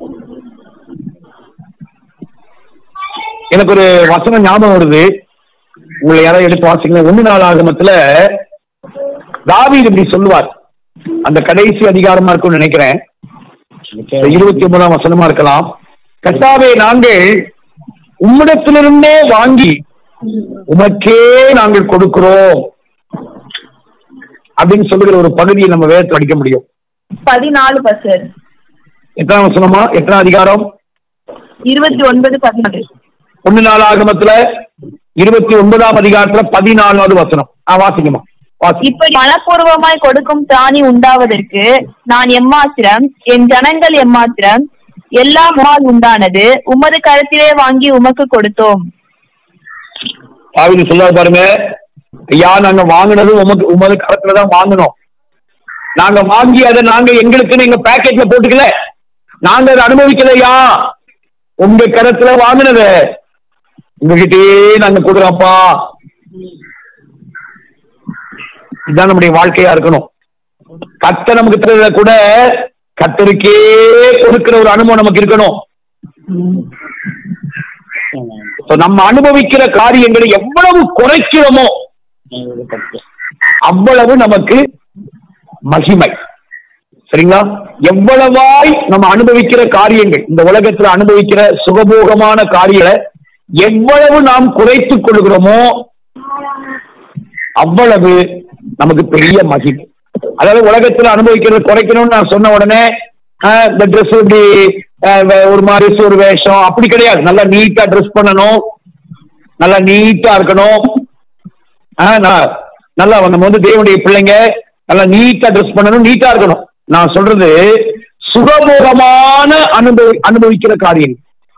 எனக்கு ஒரு வசனம் ஞாபகம் வருது உங்களை யாராவது எடுத்து வாசிக்கலாம் ஒண்ணு நாள் ஆகமத்துல தாவீது இப்படி சொல்லுவார் அந்த கடைசி அதிகாரமா இருக்கும்னு நினைக்கிறேன் இருபத்தி ஒன்பதாம் வசனமா இருக்கலாம் கர்த்தாவே நாங்கள் உம்மிடத்திலிருந்தே வாங்கி உமக்கே நாங்கள் கொடுக்கிறோம் அப்படின்னு சொல்லுகிற ஒரு பகுதியை நம்ம வேதத்தில் அடிக்க முடியும் பதினாலு பசர் எத்தனாம் வசனமா எத்தனாம் அதிகாரம் இருபத்தி ஒன்பது பதினாலு ஒண்ணு நாள் ஆகமத்துல இருபத்தி ஒன்பதாம் அதிகாரத்துல பதினாலாவது வசனம் ஆ வாசிக்குமா வாசி இப்படி மனப்பூர்வமாய் கொடுக்கும் திராணி உண்டாவதற்கு நான் எம்மாத்திரம் என் ஜனங்கள் எம்மாத்திரம் எல்லாம் உமால் உண்டானது உமது கருத்திலே வாங்கி உமக்கு கொடுத்தோம் தாவிது சொல்லாது பாருங்க ஐயா நாங்க வாங்கினது உமக்கு உமது கரத்துல தான் வாங்கினோம் நாங்க வாங்கி அதை நாங்க எங்களுக்குன்னு எங்க பேக்கெட்ல போட்டுக்கல நாங்க அதை அனுபவிக்கலையா உங்க கரத்துல வாங்கினத உங்ககிட்டயே நாங்க கொடுக்குறோம்ப்பா இதுதான் நம்முடைய வாழ்க்கையா இருக்கணும் கத்த நமக்கு தரத கூட கத்தருக்கே கொடுக்கிற ஒரு அனுபவம் நமக்கு இருக்கணும் So, நம்ம அனுபவிக்கிற காரியங்களை எவ்வளவு குறைக்கிறோமோ அவ்வளவு நமக்கு மகிமை சரிங்களா எவ்வளவாய் நம்ம அனுபவிக்கிற காரியங்கள் இந்த உலகத்துல அனுபவிக்கிற சுகபோகமான காரியங்களை எவ்வளவு நாம் குறைத்துக் கொள்கிறோமோ அவ்வளவு நமக்கு பெரிய மகிமை அதாவது உலகத்துல அனுபவிக்கிறத குறைக்கணும்னு நான் சொன்ன உடனே ஆஹ், இந்த ட்ரெஸ் இப்படி ஆஹ், வே- ஒரு மாதிரி ஒரு வேஷம் அப்படி கிடையாது நல்லா நீட்டா ட்ரெஸ் பண்ணணும் நல்லா நீட்டா இருக்கணும் ஆஹ், நான் நல்லா நம்ம வந்து தேவனுடைய பிள்ளைங்க நல்லா நீட்டா ட்ரெஸ் பண்ணணும் நீட்டா இருக்கணும் நான் சொல்றது சுகபோகமான அனுபவி அனுபவிக்கிற காரியம்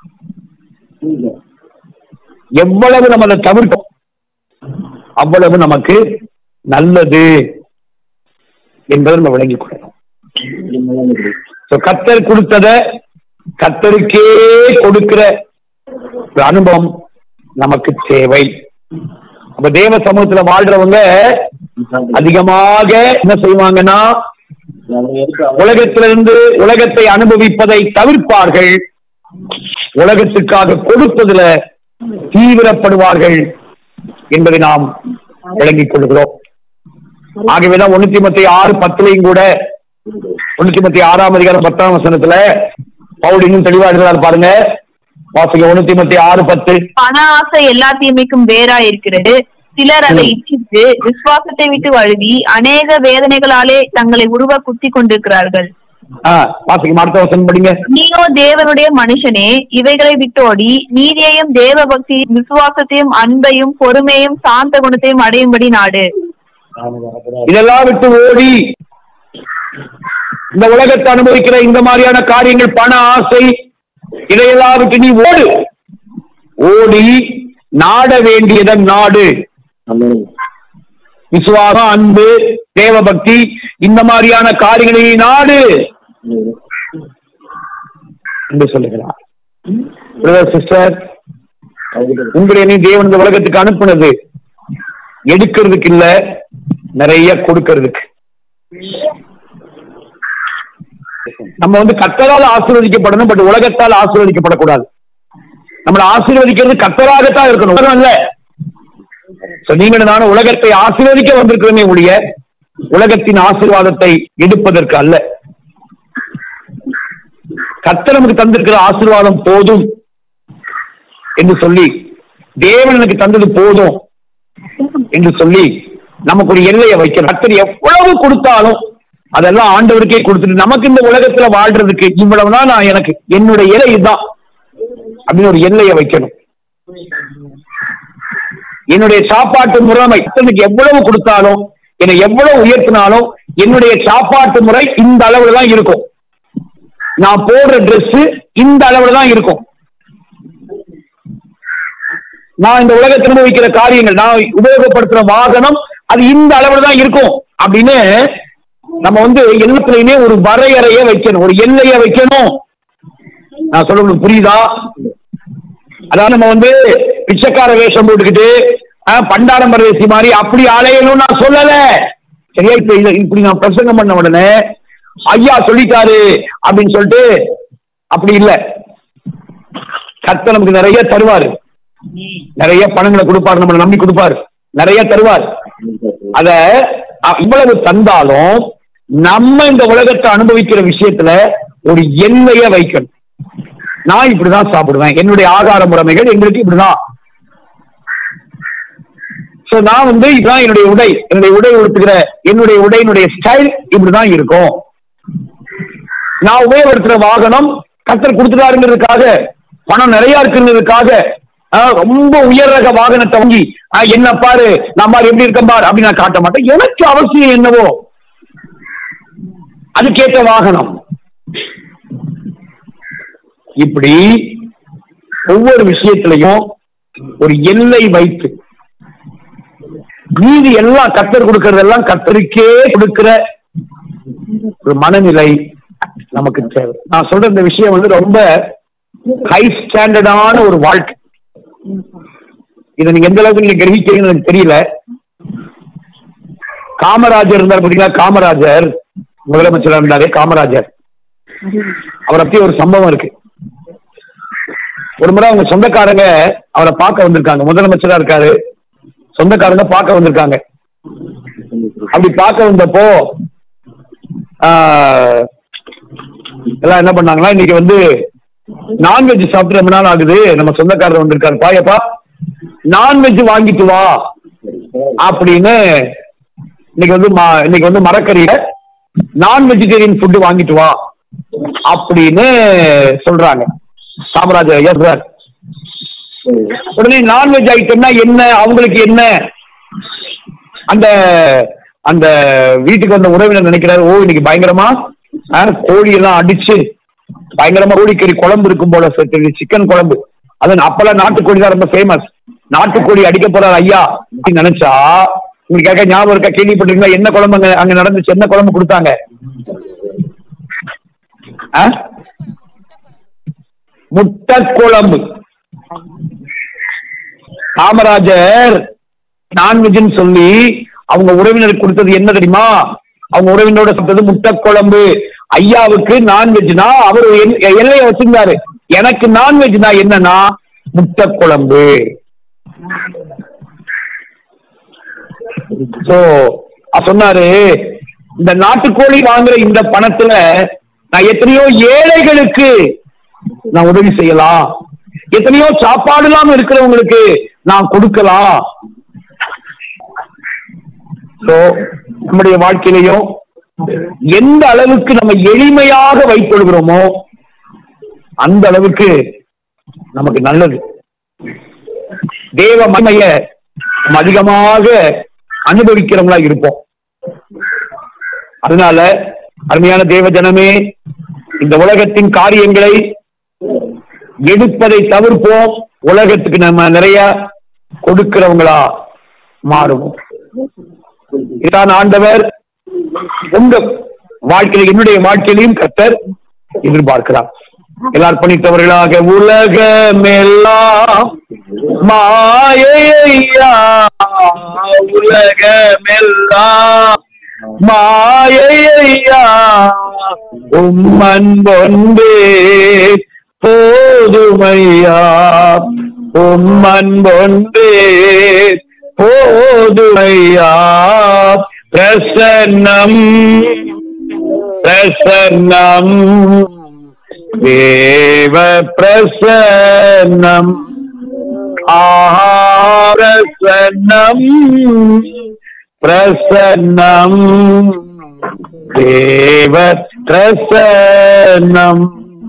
எவ்வளவு நம்ம அதை தவிர்க்கும் அவ்வளவு நமக்கு நல்லது என்பதை நம்ம விளங்கிக் கொள்ளணும் So, கத்தர் கொடுத்தத கத்தருக்கே கொடுக்கிற ஒரு அனுபவம் நமக்கு தேவை அப்ப தேவ சமூகத்துல வாழ்றவங்க அதிகமாக என்ன செய்வாங்கன்னா உலகத்திலிருந்து உலகத்தை அனுபவிப்பதை தவிர்ப்பார்கள் உலகத்துக்காக கொடுப்பதுல தீவிரப்படுவார்கள் என்பதை நாம் விளங்கிக் கொள்கிறோம் ஆகவேதான் ஒண்ணூத்தி மத்தி ஆறு பத்துலையும் கூட ஒண்ணூத்தி மத்தி ஆறாம் அதிகாரம் பத்தாம் வசனத்துல பவுல் இன்னும் தெளிவா எழுதுறாரு பாருங்க வாசிங்க ஒண்ணூத்தி மத்தி ஆறு பத்து பண ஆசை எல்லா தீமைக்கும் வேறா இருக்கிறது சிலர் அதை இச்சித்து விசுவாசத்தை விட்டு வழுவி அநேக வேதனைகளாலே தங்களை உருவ குத்தி கொண்டிருக்கிறார்கள் ஆ வாசிங்க அடுத்த வசனம் படிங்க நீயோ தேவனுடைய மனுஷனே இவைகளை விட்டோடி நீதியையும் தேவ பக்தியும் விசுவாசத்தையும் அன்பையும் பொறுமையும் சாந்த குணத்தையும் அடையும்படி நாடு இதெல்லாம் விட்டு ஓடி இந்த உலகத்தை அனுபவிக்கிற இந்த மாதிரியான காரியங்கள் பண ஆசை இதையெல்லாம் விட்டு நீ ஓடு ஓடி நாட வேண்டியதன் நாடு விசுவாசம் அன்பு தேவபக்தி இந்த மாதிரியான காரியங்களை நீ நாடு என்று சொல்லுகிறார் சிஸ்டர் உங்களை நீ தேவன் இந்த உலகத்துக்கு அனுப்புனது எடுக்கிறதுக்கு இல்ல நிறைய கொடுக்கறதுக்கு நம்ம வந்து கத்தரால் ஆசீர்வதிக்கப்படணும் பட் உலகத்தால் ஆசீர்வதிக்கப்படக்கூடாது நம்மளை ஆசீர்வதிக்கிறது கத்தராகத்தான் இருக்கணும் உலகம் இல்ல So, நீங்கள் நானும் உலகத்தை ஆசீர்வதிக்க வந்திருக்கிறோமே ஒழிய உலகத்தின் ஆசீர்வாதத்தை எடுப்பதற்கு அல்ல கர்த்தர் நமக்கு தந்திருக்கிற ஆசீர்வாதம் போதும் என்று சொல்லி தேவன் எனக்கு தந்தது போதும் என்று சொல்லி நமக்கு ஒரு எல்லையை வைக்கணும் கர்த்தர் எவ்வளவு கொடுத்தாலும் அதெல்லாம் ஆண்டவருக்கே கொடுத்துட்டு நமக்கு இந்த உலகத்துல வாழ்றதுக்கு இவ்வளவுதான் நான் எனக்கு என்னுடைய எல்லை இதுதான் அப்படின்னு ஒரு எல்லையை வைக்கணும் என்னுடைய சாப்பாட்டு முறைமை கர்த்தனுக்கு எவ்வளவு கொடுத்தாலும் என்னை எவ்வளவு உயர்த்தினாலும் என்னுடைய சாப்பாட்டு முறை இந்த அளவுல தான் இருக்கும் நான் போடுற Dress இந்த அளவுல தான் இருக்கும் நான் இந்த உலகத்தில் அனுபவிக்கிற காரியங்கள் நான் உபயோகப்படுத்துற வாகனம் அது இந்த அளவுல தான் இருக்கும் அப்படின்னு நம்ம வந்து எல்லாத்துலயுமே ஒரு வரையறைய வைக்கணும் ஒரு எல்லைய வைக்கணும் நான் சொல்ல உங்களுக்கு புரியுதா அதாவது நம்ம வந்து பிச்சைக்கார வேஷம் போட்டுக்கிட்டு ஆஹ், பண்டாரம் பரதேசி மாதிரி அப்படி அலையணும் நான் சொல்லல சரியா இப்ப இத இப்படி நான் பிரசங்கம் பண்ண உடனே ஐயா சொல்லிட்டாரு அப்படின்னு சொல்லிட்டு அப்படி இல்ல கர்த்தர் நமக்கு நிறைய தருவாரு நிறைய பணங்களை கொடுப்பாரு நம்மளை நம்பி கொடுப்பாரு நிறைய தருவார் அத அ- இவ்வளவு தந்தாலும் நம்ம இந்த உலகத்தை அனுபவிக்கிற விஷயத்துல ஒரு எல்லைய வைக்கணும் நான் இப்படிதான் சாப்பிடுவேன் என்னுடைய ஆகார முறைமைகள் எங்களுக்கு இப்படிதான் சோ நான் வந்து இதுதான் என்னுடைய உடை என்னுடைய உடை உடுத்துகிற என்னுடைய உடையினுடைய ஸ்டைல் இப்படிதான் இருக்கும் நான் உபயோகப்படுத்துற வாகனம் கத்தர் கொடுத்துட்டாருங்கிறதுக்காக பணம் நிறைய இருக்குங்கிறதுக்காக ஆஹ், ரொம்ப உயர் ரக வாகனத்தை வாங்கி ஆஹ், என்ன பாரு நான் பாரு எப்படி இருக்கேன் பாரு அப்படின்னு நான் காட்ட மாட்டேன் எனக்கு அவசியம் என்னவோ அதுக்கேற்ற வாகனம் இப்படி ஒவ்வொரு விஷயத்திலையும் ஒரு எல்லை வைத்து மீதி எல்லாம் கத்தர் கொடுக்கறதெல்லாம் கத்தருக்கே கொடுக்கிற ஒரு மனநிலை நமக்கு தேவை நான் சொல்ற இந்த விஷயம் வந்து ரொம்ப ஹை ஸ்டாண்டர்டான ஒரு வாழ்க்கை இதை நீங்க எந்த அளவுக்கு நீங்க கிரகிக்கிறீங்கன்னு எனக்கு தெரியல காமராஜர் இருந்தார் பாத்தீங்களா காமராஜர் முதலமைச்சர் இருந்தாரு காமராஜர் அவரை பத்தி ஒரு சம்பவம் இருக்கு ஒரு முறை அவங்க சொந்தக்காரங்க அவரை பார்க்க வந்திருக்காங்க முதலமைச்சரா இருக்காரு சொந்தக்காரங்க பார்க்க வந்திருக்காங்க அப்படி பார்க்க வந்தப்போ ஆஹ், எல்லாம் என்ன பண்ணாங்கன்னா இன்னைக்கு வந்து நான்வெஜ் சாப்பிட்டு ரொம்ப நாள் ஆகுது நம்ம சொந்தக்காரர் வந்திருக்காரு பாயப்பா நான்வெஜ் வாங்கிட்டு வா அப்படின்னு இன்னைக்கு வந்து ம- இன்னைக்கு வந்து மரக்கறியில நான் வெஜிடேரியன் ஃபுட் வாங்கிட்டு வா அப்படின்னு சொல்றாங்க காமராஜர் ஐயா சார் உடனே நான்வெஜ் ஐட்டம்னா என்ன அவங்களுக்கு என்ன அந்த அந்த வீட்டுக்கு வந்த உறவினர் நினைக்கிறாரு ஓ இன்னைக்கு பயங்கரமா ஆ, கோழி எல்லாம் அடிச்சு பயங்கரமா கோழிக்கறி குழம்பு இருக்கும் போல சிக்கன் குழம்பு அது அப்பெல்லாம் நாட்டுக்கோழி தான் ரொம்ப ஃபேமஸ் நாட்டுக்கோழி அடிக்க போறாரு ஐயா அப்படின்னு நினைச்சா உங்களுக்கு கேட்க ஞாபகம் இருக்கா கேள்விப்பட்டிருக்கீங்களா என்ன குழம்பு அங்க அங்க நடந்துச்சு என்ன குழம்பு கொடுத்தாங்க ஆ? முட்டை குழம்பு காமராஜர் நான்வெஜ்னு சொல்லி அவங்க உறவினருக்கு கொடுத்தது என்ன தெரியுமா அவங்க உறவினரோட சாப்பிட்டது முட்டை குழம்பு ஐயாவுக்கு நான்வெஜ்னா அவர் எல்- எல்லையை வச்சிருந்தாரு எனக்கு நான்வெஜ்னா என்னன்னா முட்டை குழம்பு சோ சொன்னாரு இந்த நாட்டுக்கோழி வாங்குற இந்த பணத்துல நான் எத்தனையோ ஏழைகளுக்கு நான் உதவி செய்யலாம் எத்தனையோ சாப்பாடு இல்லாம இருக்கிறவங்களுக்கு நான் கொடுக்கலாம் சோ நம்முடைய வாழ்க்கையிலையும் எந்த அளவுக்கு நம்ம எளிமையாக வைத்துக்கொள்கிறோமோ அந்த அளவுக்கு நமக்கு நல்லது தேவ மகிமைய நம்ம அதிகமாக அனுபவிக்கிறவங்களா இருப்போம் அதனால அருமையான தேவ ஜனமே இந்த உலகத்தின் காரியங்களை எடுப்பதை தவிர்ப்போம் உலகத்துக்கு நம்ம நிறைய கொடுக்கிறவங்களா மாறுவோம் இதான் ஆண்டவர் உங்க வாழ்க்கையில் என்னுடைய வாழ்க்கையிலையும் கத்தர் எதிர்பார்க்கிறார் எல்லாரும் பண்ணிட்டவர்களாக உலகமெல்லாம் மாயையா உலகமெல்லாம் மாயையா உம்மன் பொண்டே போதுமையா உம்மன் பொண்டே போதுமையா பிரசன்னம் பிரசன்னம் தேவ பிரசன்னம் பிரசன்னம் பிரசன்னம் தேவ பிரசன்னம்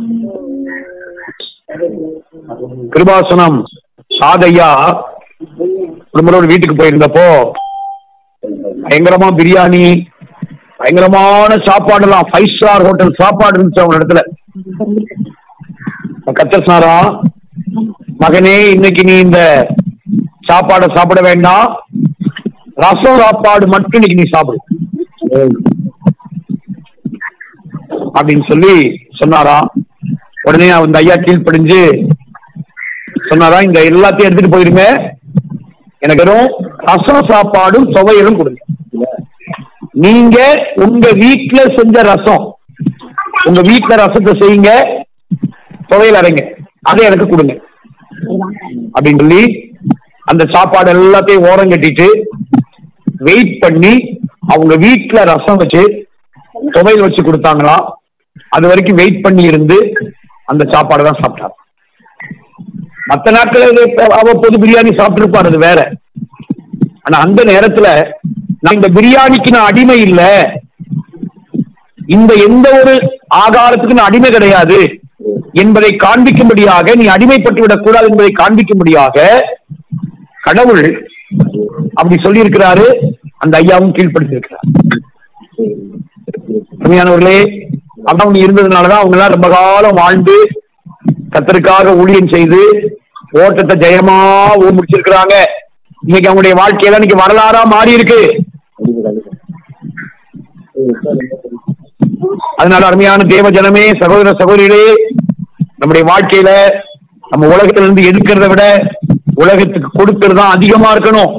கிருபாசனம் சாதையா ஒரு முறை ஒரு வீட்டுக்கு போயிருந்தப்போ பயங்கரமா பிரியாணி பயங்கரமான சாப்பாடெல்லாம் ஃபைவ் ஸ்டார் ஹோட்டல் சாப்பாடு இருந்துச்சு அவங்க இடத்துல கத்தர் சொன்னாரா மகனே இன்னைக்கு நீ இந்த சாப்பாடை சாப்பிட வேண்டாம் ரசம் சாப்பாடு மட்டும் இன்னைக்கு நீ சாப்பிடு அப்படின்னு சொல்லி சொன்னாரா உடனே அந்த ஐயா கீழ்ப்படிஞ்சு சொன்னாரா இந்த எல்லாத்தையும் எடுத்துட்டு போயிருங்க எனக்கு வெறும் ரசம் சாப்பாடும் துவையலும் கொடுங்க நீங்க உங்க வீட்டுல செஞ்ச ரசம் உங்க வீட்டுல ரசத்தை செய்யுங்க துவையல் அரைங்க அதை எனக்கு கொடுங்க அப்படின்னு சொல்லி அந்த சாப்பாடு எல்லாத்தையும் ஓரம் கட்டிட்டு வெயிட் பண்ணி அவங்க வீட்டுல ரசம் வச்சு துவையல் வச்சு கொடுத்தாங்களாம் அது வரைக்கும் வெயிட் பண்ணி இருந்து அந்த சாப்பாடு தான் சாப்பிட்டார் மற்ற நாட்கள் அவ்வப்போது பிரியாணி சாப்பிட்டுருப்பார் அது வேற ஆனா அந்த நேரத்துல நான் இந்த பிரியாணிக்கு நான் அடிமை இல்ல இந்த எந்த ஒரு ஆகாரத்துக்கு நான் அடிமை கிடையாது என்பதை காண்பிக்கும்படியாக நீ அடிமைப்பட்டு விடக் கூடாது என்பதை காண்பிக்கும்படியாக கடவுள் அப்படி சொல்லி இருக்கிறாரு அந்த ஐயாவும் கீழ்ப்படுத்தி இருக்கிறார் உண்மையானவர்களே அதான் இருந்ததுனாலதான் அவங்க எல்லாம் ரொம்ப காலம் வாழ்ந்து கத்தருக்காக ஊழியம் செய்து ஓட்டத்தை ஜெயமா ஓ முடிச்சிருக்கிறாங்க இன்னைக்கு அவங்களுடைய வாழ்க்கையில இன்னைக்கு வரலாறா மாறி இருக்கு அதனால அருமையான தேவ ஜனமே சகோதர சகோதரிகளே நம்முடைய வாழ்க்கையில நம்ம உலகத்துல இருந்து எடுக்கிறத விட உலகத்துக்கு கொடுக்கிறது தான் அதிகமா இருக்கணும்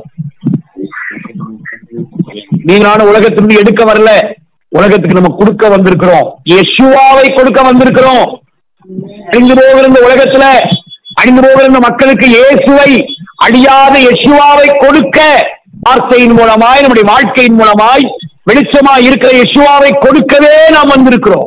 நீங்களான உலகத்திலிருந்து எடுக்க வரல உலகத்துக்கு நம்ம கொடுக்க வந்திருக்கிறோம் யெஷுவாவை கொடுக்க வந்திருக்கிறோம் அழிந்து போகிற இந்த உலகத்துல அழிந்து போகிற இந்த மக்களுக்கு இயேசுவை அழியாத யெஷுவாவை கொடுக்க வார்த்தையின் மூலமாய் நம்முடைய வாழ்க்கையின் மூலமாய் வெளிச்சமாய் இருக்கிற யெஷுவாவை கொடுக்கவே நாம் வந்திருக்கிறோம்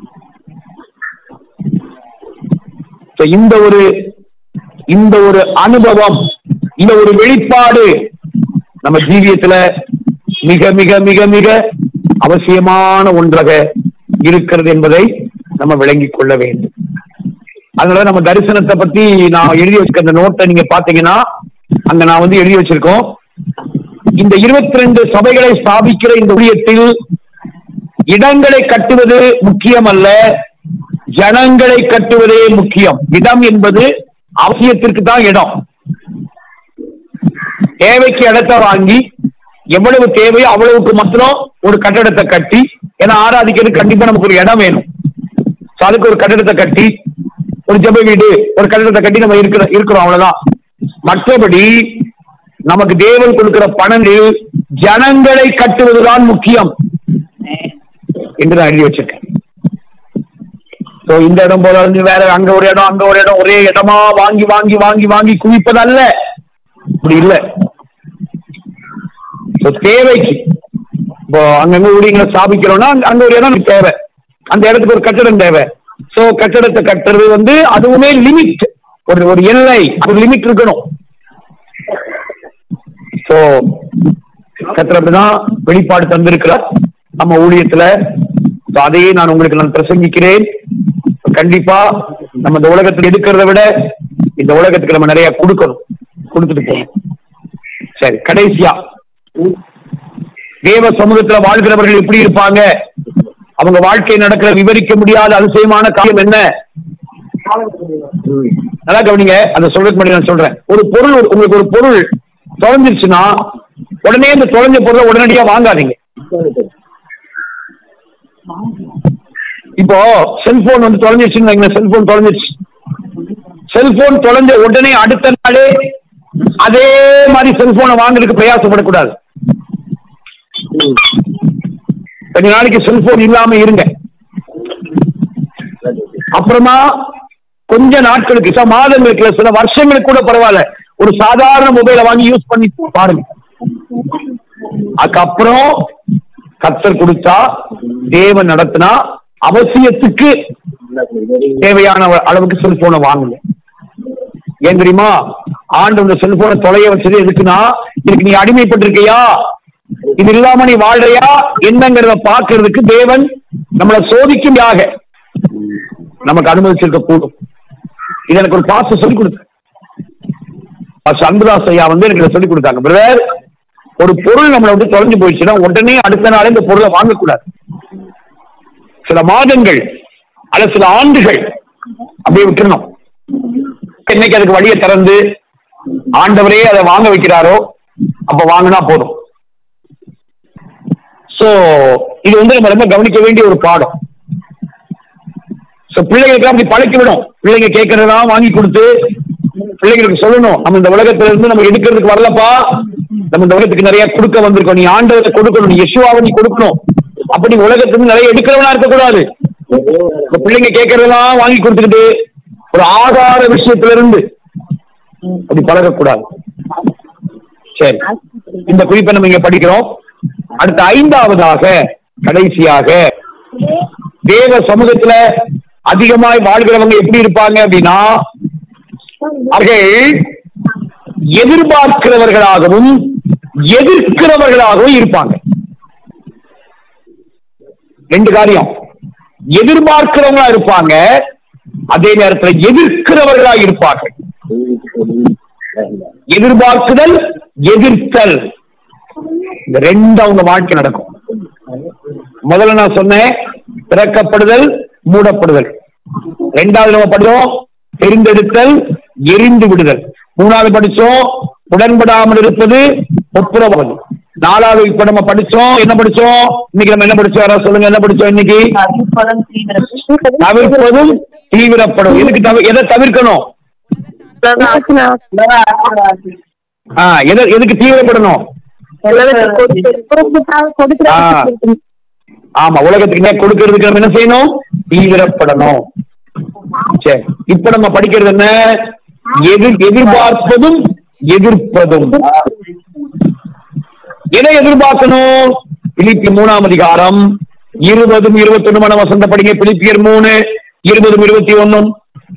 So, இந்த ஒரு இந்த ஒரு அனுபவம் இந்த ஒரு வெளிப்பாடு நம்ம ஜீவியத்துல மிக மிக மிக மிக அவசியமான ஒன்றாக இருக்கிறது என்பதை நம்ம விளங்கிக் கொள்ள வேண்டும் அதனால நம்ம தரிசனத்தை பத்தி நான் எழுதி வச்சிருக்க அந்த நோட்டை நீங்க பாத்தீங்கன்னா அங்க நான் வந்து எழுதி வச்சிருக்கோம் இந்த இருபத்தி ரெண்டு சபைகளை ஸ்தாபிக்கிற இந்த ஊழியத்தில் இடங்களை கட்டுவது முக்கியம் அல்ல ஜனங்களை கட்டுவதே முக்கியம் இடம் என்பது அவசியத்திற்கு தான் இடம் தேவைக்கு இடத்தை வாங்கி எவ்வளவு தேவையோ அவ்வளவுக்கு மாத்திரம் ஒரு கட்டடத்தை கட்டி ஏன்னா ஆராதிக்கிறது கண்டிப்பா நமக்கு ஒரு இடம் வேணும் So, அதுக்கு ஒரு கட்டடத்தை கட்டி ஒரு ஜெப வீடு ஒரு கட்டடத்தை கட்டி நம்ம இருக்கிற இருக்கிறோம் அவ்வளவுதான் மற்றபடி நமக்கு தேவன் கொடுக்கிற பணங்கள் ஜனங்களை கட்டுவதுதான் முக்கியம் என்று நான் எழுதி வச்சிருக்கேன் So, இந்த இடம் போல இருந்து வேற அங்க ஒரு இடம் அங்க ஒரு இடம் ஒரே இடமா வாங்கி வாங்கி வாங்கி வாங்கி குவிப்பது அல்ல அப்படி இல்ல So, தேவைக்கு இப்போ அங்கங்க ஊழியங்களை ஸ்தாபிக்கிறோம்னா அங்க- அங்க ஒரு இடம் நமக்கு தேவை அந்த இடத்துக்கு ஒரு கட்டடம் தேவை சோ கட்டடத்தை கட்டுறது வந்து அதுவுமே லிமிட் ஒரு ஒரு எல்லை ஒரு லிமிட் இருக்கணும் சோ கத்துறதுதான் வெளிப்பாடு தந்திருக்கிறார் நம்ம ஊழியத்துல So, அதையே நான் உங்களுக்கு நான் பிரசங்கிக்கிறேன் கண்டிப்பா நம்ம இந்த உலகத்துல எடுக்கிறத விட இந்த உலகத்துக்கு நம்ம நிறைய கொடுக்கணும் கொடுத்துட்டு போகணும் சரி கடைசியா தேவ சமூகத்துல வாழ்கிறவர்கள் எப்படி இருப்பாங்க அவங்க வாழ்க்கை நடக்கிற விவரிக்க முடியாத அதிசயமான காரியம் என்ன நல்லா கவனிங்க அதை சொல்றதுக்கு முன்னாடி நான் சொல்றேன் ஒரு பொருள் ஒரு- உங்களுக்கு ஒரு பொருள் தொலைஞ்சிருச்சுன்னா உடனே இந்த தொலைஞ்ச பொருளை உடனடியா வாங்காதீங்க இப்போ செல்போன் வந்து தொலைஞ்சிருச்சுன்னு வைங்க செல்போன் தொலைஞ்சிருச்சு செல்போன் தொலைஞ்ச உடனே அடுத்த நாளே அதே மாதிரி செல்போனை வாங்குறதுக்கு பிரயாசப்படக்கூடாது கொஞ்ச நாளைக்கு செல்போன் இல்லாம இருங்க அப்புறமா கொஞ்ச நாட்களுக்கு சில மாதங்களுக்கு இல்ல, சில வருஷங்களுக்கு கூட பரவாயில்ல ஒரு சாதாரண மொபைலை வாங்கி யூஸ் பண்ணி பாருங்க அதுக்கப்புறம் கத்தர் கொடுத்தா தேவன் நடத்தினா அவசியத்துக்கு தேவையான அளவுக்கு செல்போனை வாங்குங்க ஏன் தெரியுமா ஆண்டு இந்த செல்போனை தொலைய வச்சது எதுக்குன்னா இதுக்கு நீ அடிமைப்பட்டிருக்கியா இது இல்லாம நீ வாழ்றியா என்னங்கிறத பாக்குறதுக்கு தேவன் நம்மளை சோதிக்கும்படியாக நமக்கு அனுமதிச்சிருக்க கூடும் இது எனக்கு ஒரு பாச சொல்லி கொடுத்த அன்புதாஸ் ஐயா வந்து எனக்கு இதை சொல்லி கொடுத்தாங்க பிரதர் ஒரு பொருள் நம்மளை விட்டு தொலைஞ்சு போயிடுச்சுன்னா உடனே அடுத்த நாளே இந்த பொருளை வாங்கக்கூடாது சில மாதங்கள் அல்லது சில ஆண்டுகள் அப்படியே விட்டுறணும் என்னைக்கு அதுக்கு வழியை திறந்து ஆண்டவரே அதை வாங்க வைக்கிறாரோ அப்ப வாங்கினா போதும் சோ இது வந்து நம்ம ரொம்ப கவனிக்க வேண்டிய ஒரு பாடம் சோ பிள்ளைகளுக்கு அப்படி பழக்கி விடும் பிள்ளைங்க கேட்கறதெல்லாம் வாங்கி கொடுத்து பிள்ளைங்களுக்கு சொல்லணும் நம்ம இந்த உலகத்துல இருந்து நம்ம எடுக்கிறதுக்கு வரலப்பா நம்ம இந்த உலகத்துக்கு நிறைய கொடுக்க வந்திருக்கோம் நீ ஆண்டவரை கொடுக்கணும் நீ யெஷுவாவை நீ கொடுக்கணும் அப்படி உலகத்துல இருந்து நிறைய எடுக்கிறவனா இருக்கக்கூடாது இந்த பிள்ளைங்க கேட்கறதெல்லாம் வாங்கி கொடுத்துக்கிட்டு ஒரு ஆதார விஷயத்துல இருந்து அப்படி பழகக்கூடாது சரி இந்த குறிப்பை நம்ம இங்க படிக்கிறோம் அடுத்த ஐந்தாவதாக கடைசியாக தேவ சமூகத்துல அதிகமாய் வாழ்கிறவங்க எப்படி இருப்பாங்க அப்படின்னா அவர்கள் எதிர்பார்க்கிறவர்களாகவும் எதிர்க்கிறவர்களாகவும் இருப்பாங்க ரெண்டு காரியம் எதிர்பார்க்கிறவங்களா இருப்பாங்க அதே நேரத்துல எதிர்க்கிறவர்களா இருப்பாங்க எதிர்பார்க்குதல் எதிர்த்தல் இந்த ரெண்டு அவங்க வாழ்க்கை நடக்கும் முதல்ல நான் சொன்னேன் திறக்கப்படுதல் மூடப்படுதல் ரெண்டாவது நம்ம படிச்சோம் தெரிந்தெடுத்தல் எரிந்து விடுதல் மூணாவது படிச்சோம் உடன்படாமல் இருப்பது ஒப்புரவது நாலாவது இப்ப நம்ம படிச்சோம் என்ன படிச்சோம் இன்னைக்கு நம்ம என்ன படிச்சோம் யாராவது சொல்லுங்க என்ன படிச்சோம் இன்னைக்கு அருட்பலம் தீவிரம் தவிர்ப்பதும் தீவிரப்படும் எதுக்கு தவிர எதை தவிர்க்கணும் ஆ எது எதுக்கு தீவிரப்படணும் ஆ. ஆமா உலகத்துக்கு என்ன கொடுக்கறதுக்கு நம்ம என்ன செய்யணும் தீவிரப்படணும் சரி இப்ப நம்ம படிக்கிறது என்ன எதிர் எதிர்பார்ப்பதும் எதிர்ப்பதும் எதை எதிர்பார்க்கணும் பிலிப்பி மூணாம் அதிகாரம் இருபதும் இருபத்தொன்னு மன வசந்த படிங்க பிலிப்பியர் மூணு இருபதும் இருபத்தி ஒன்னும்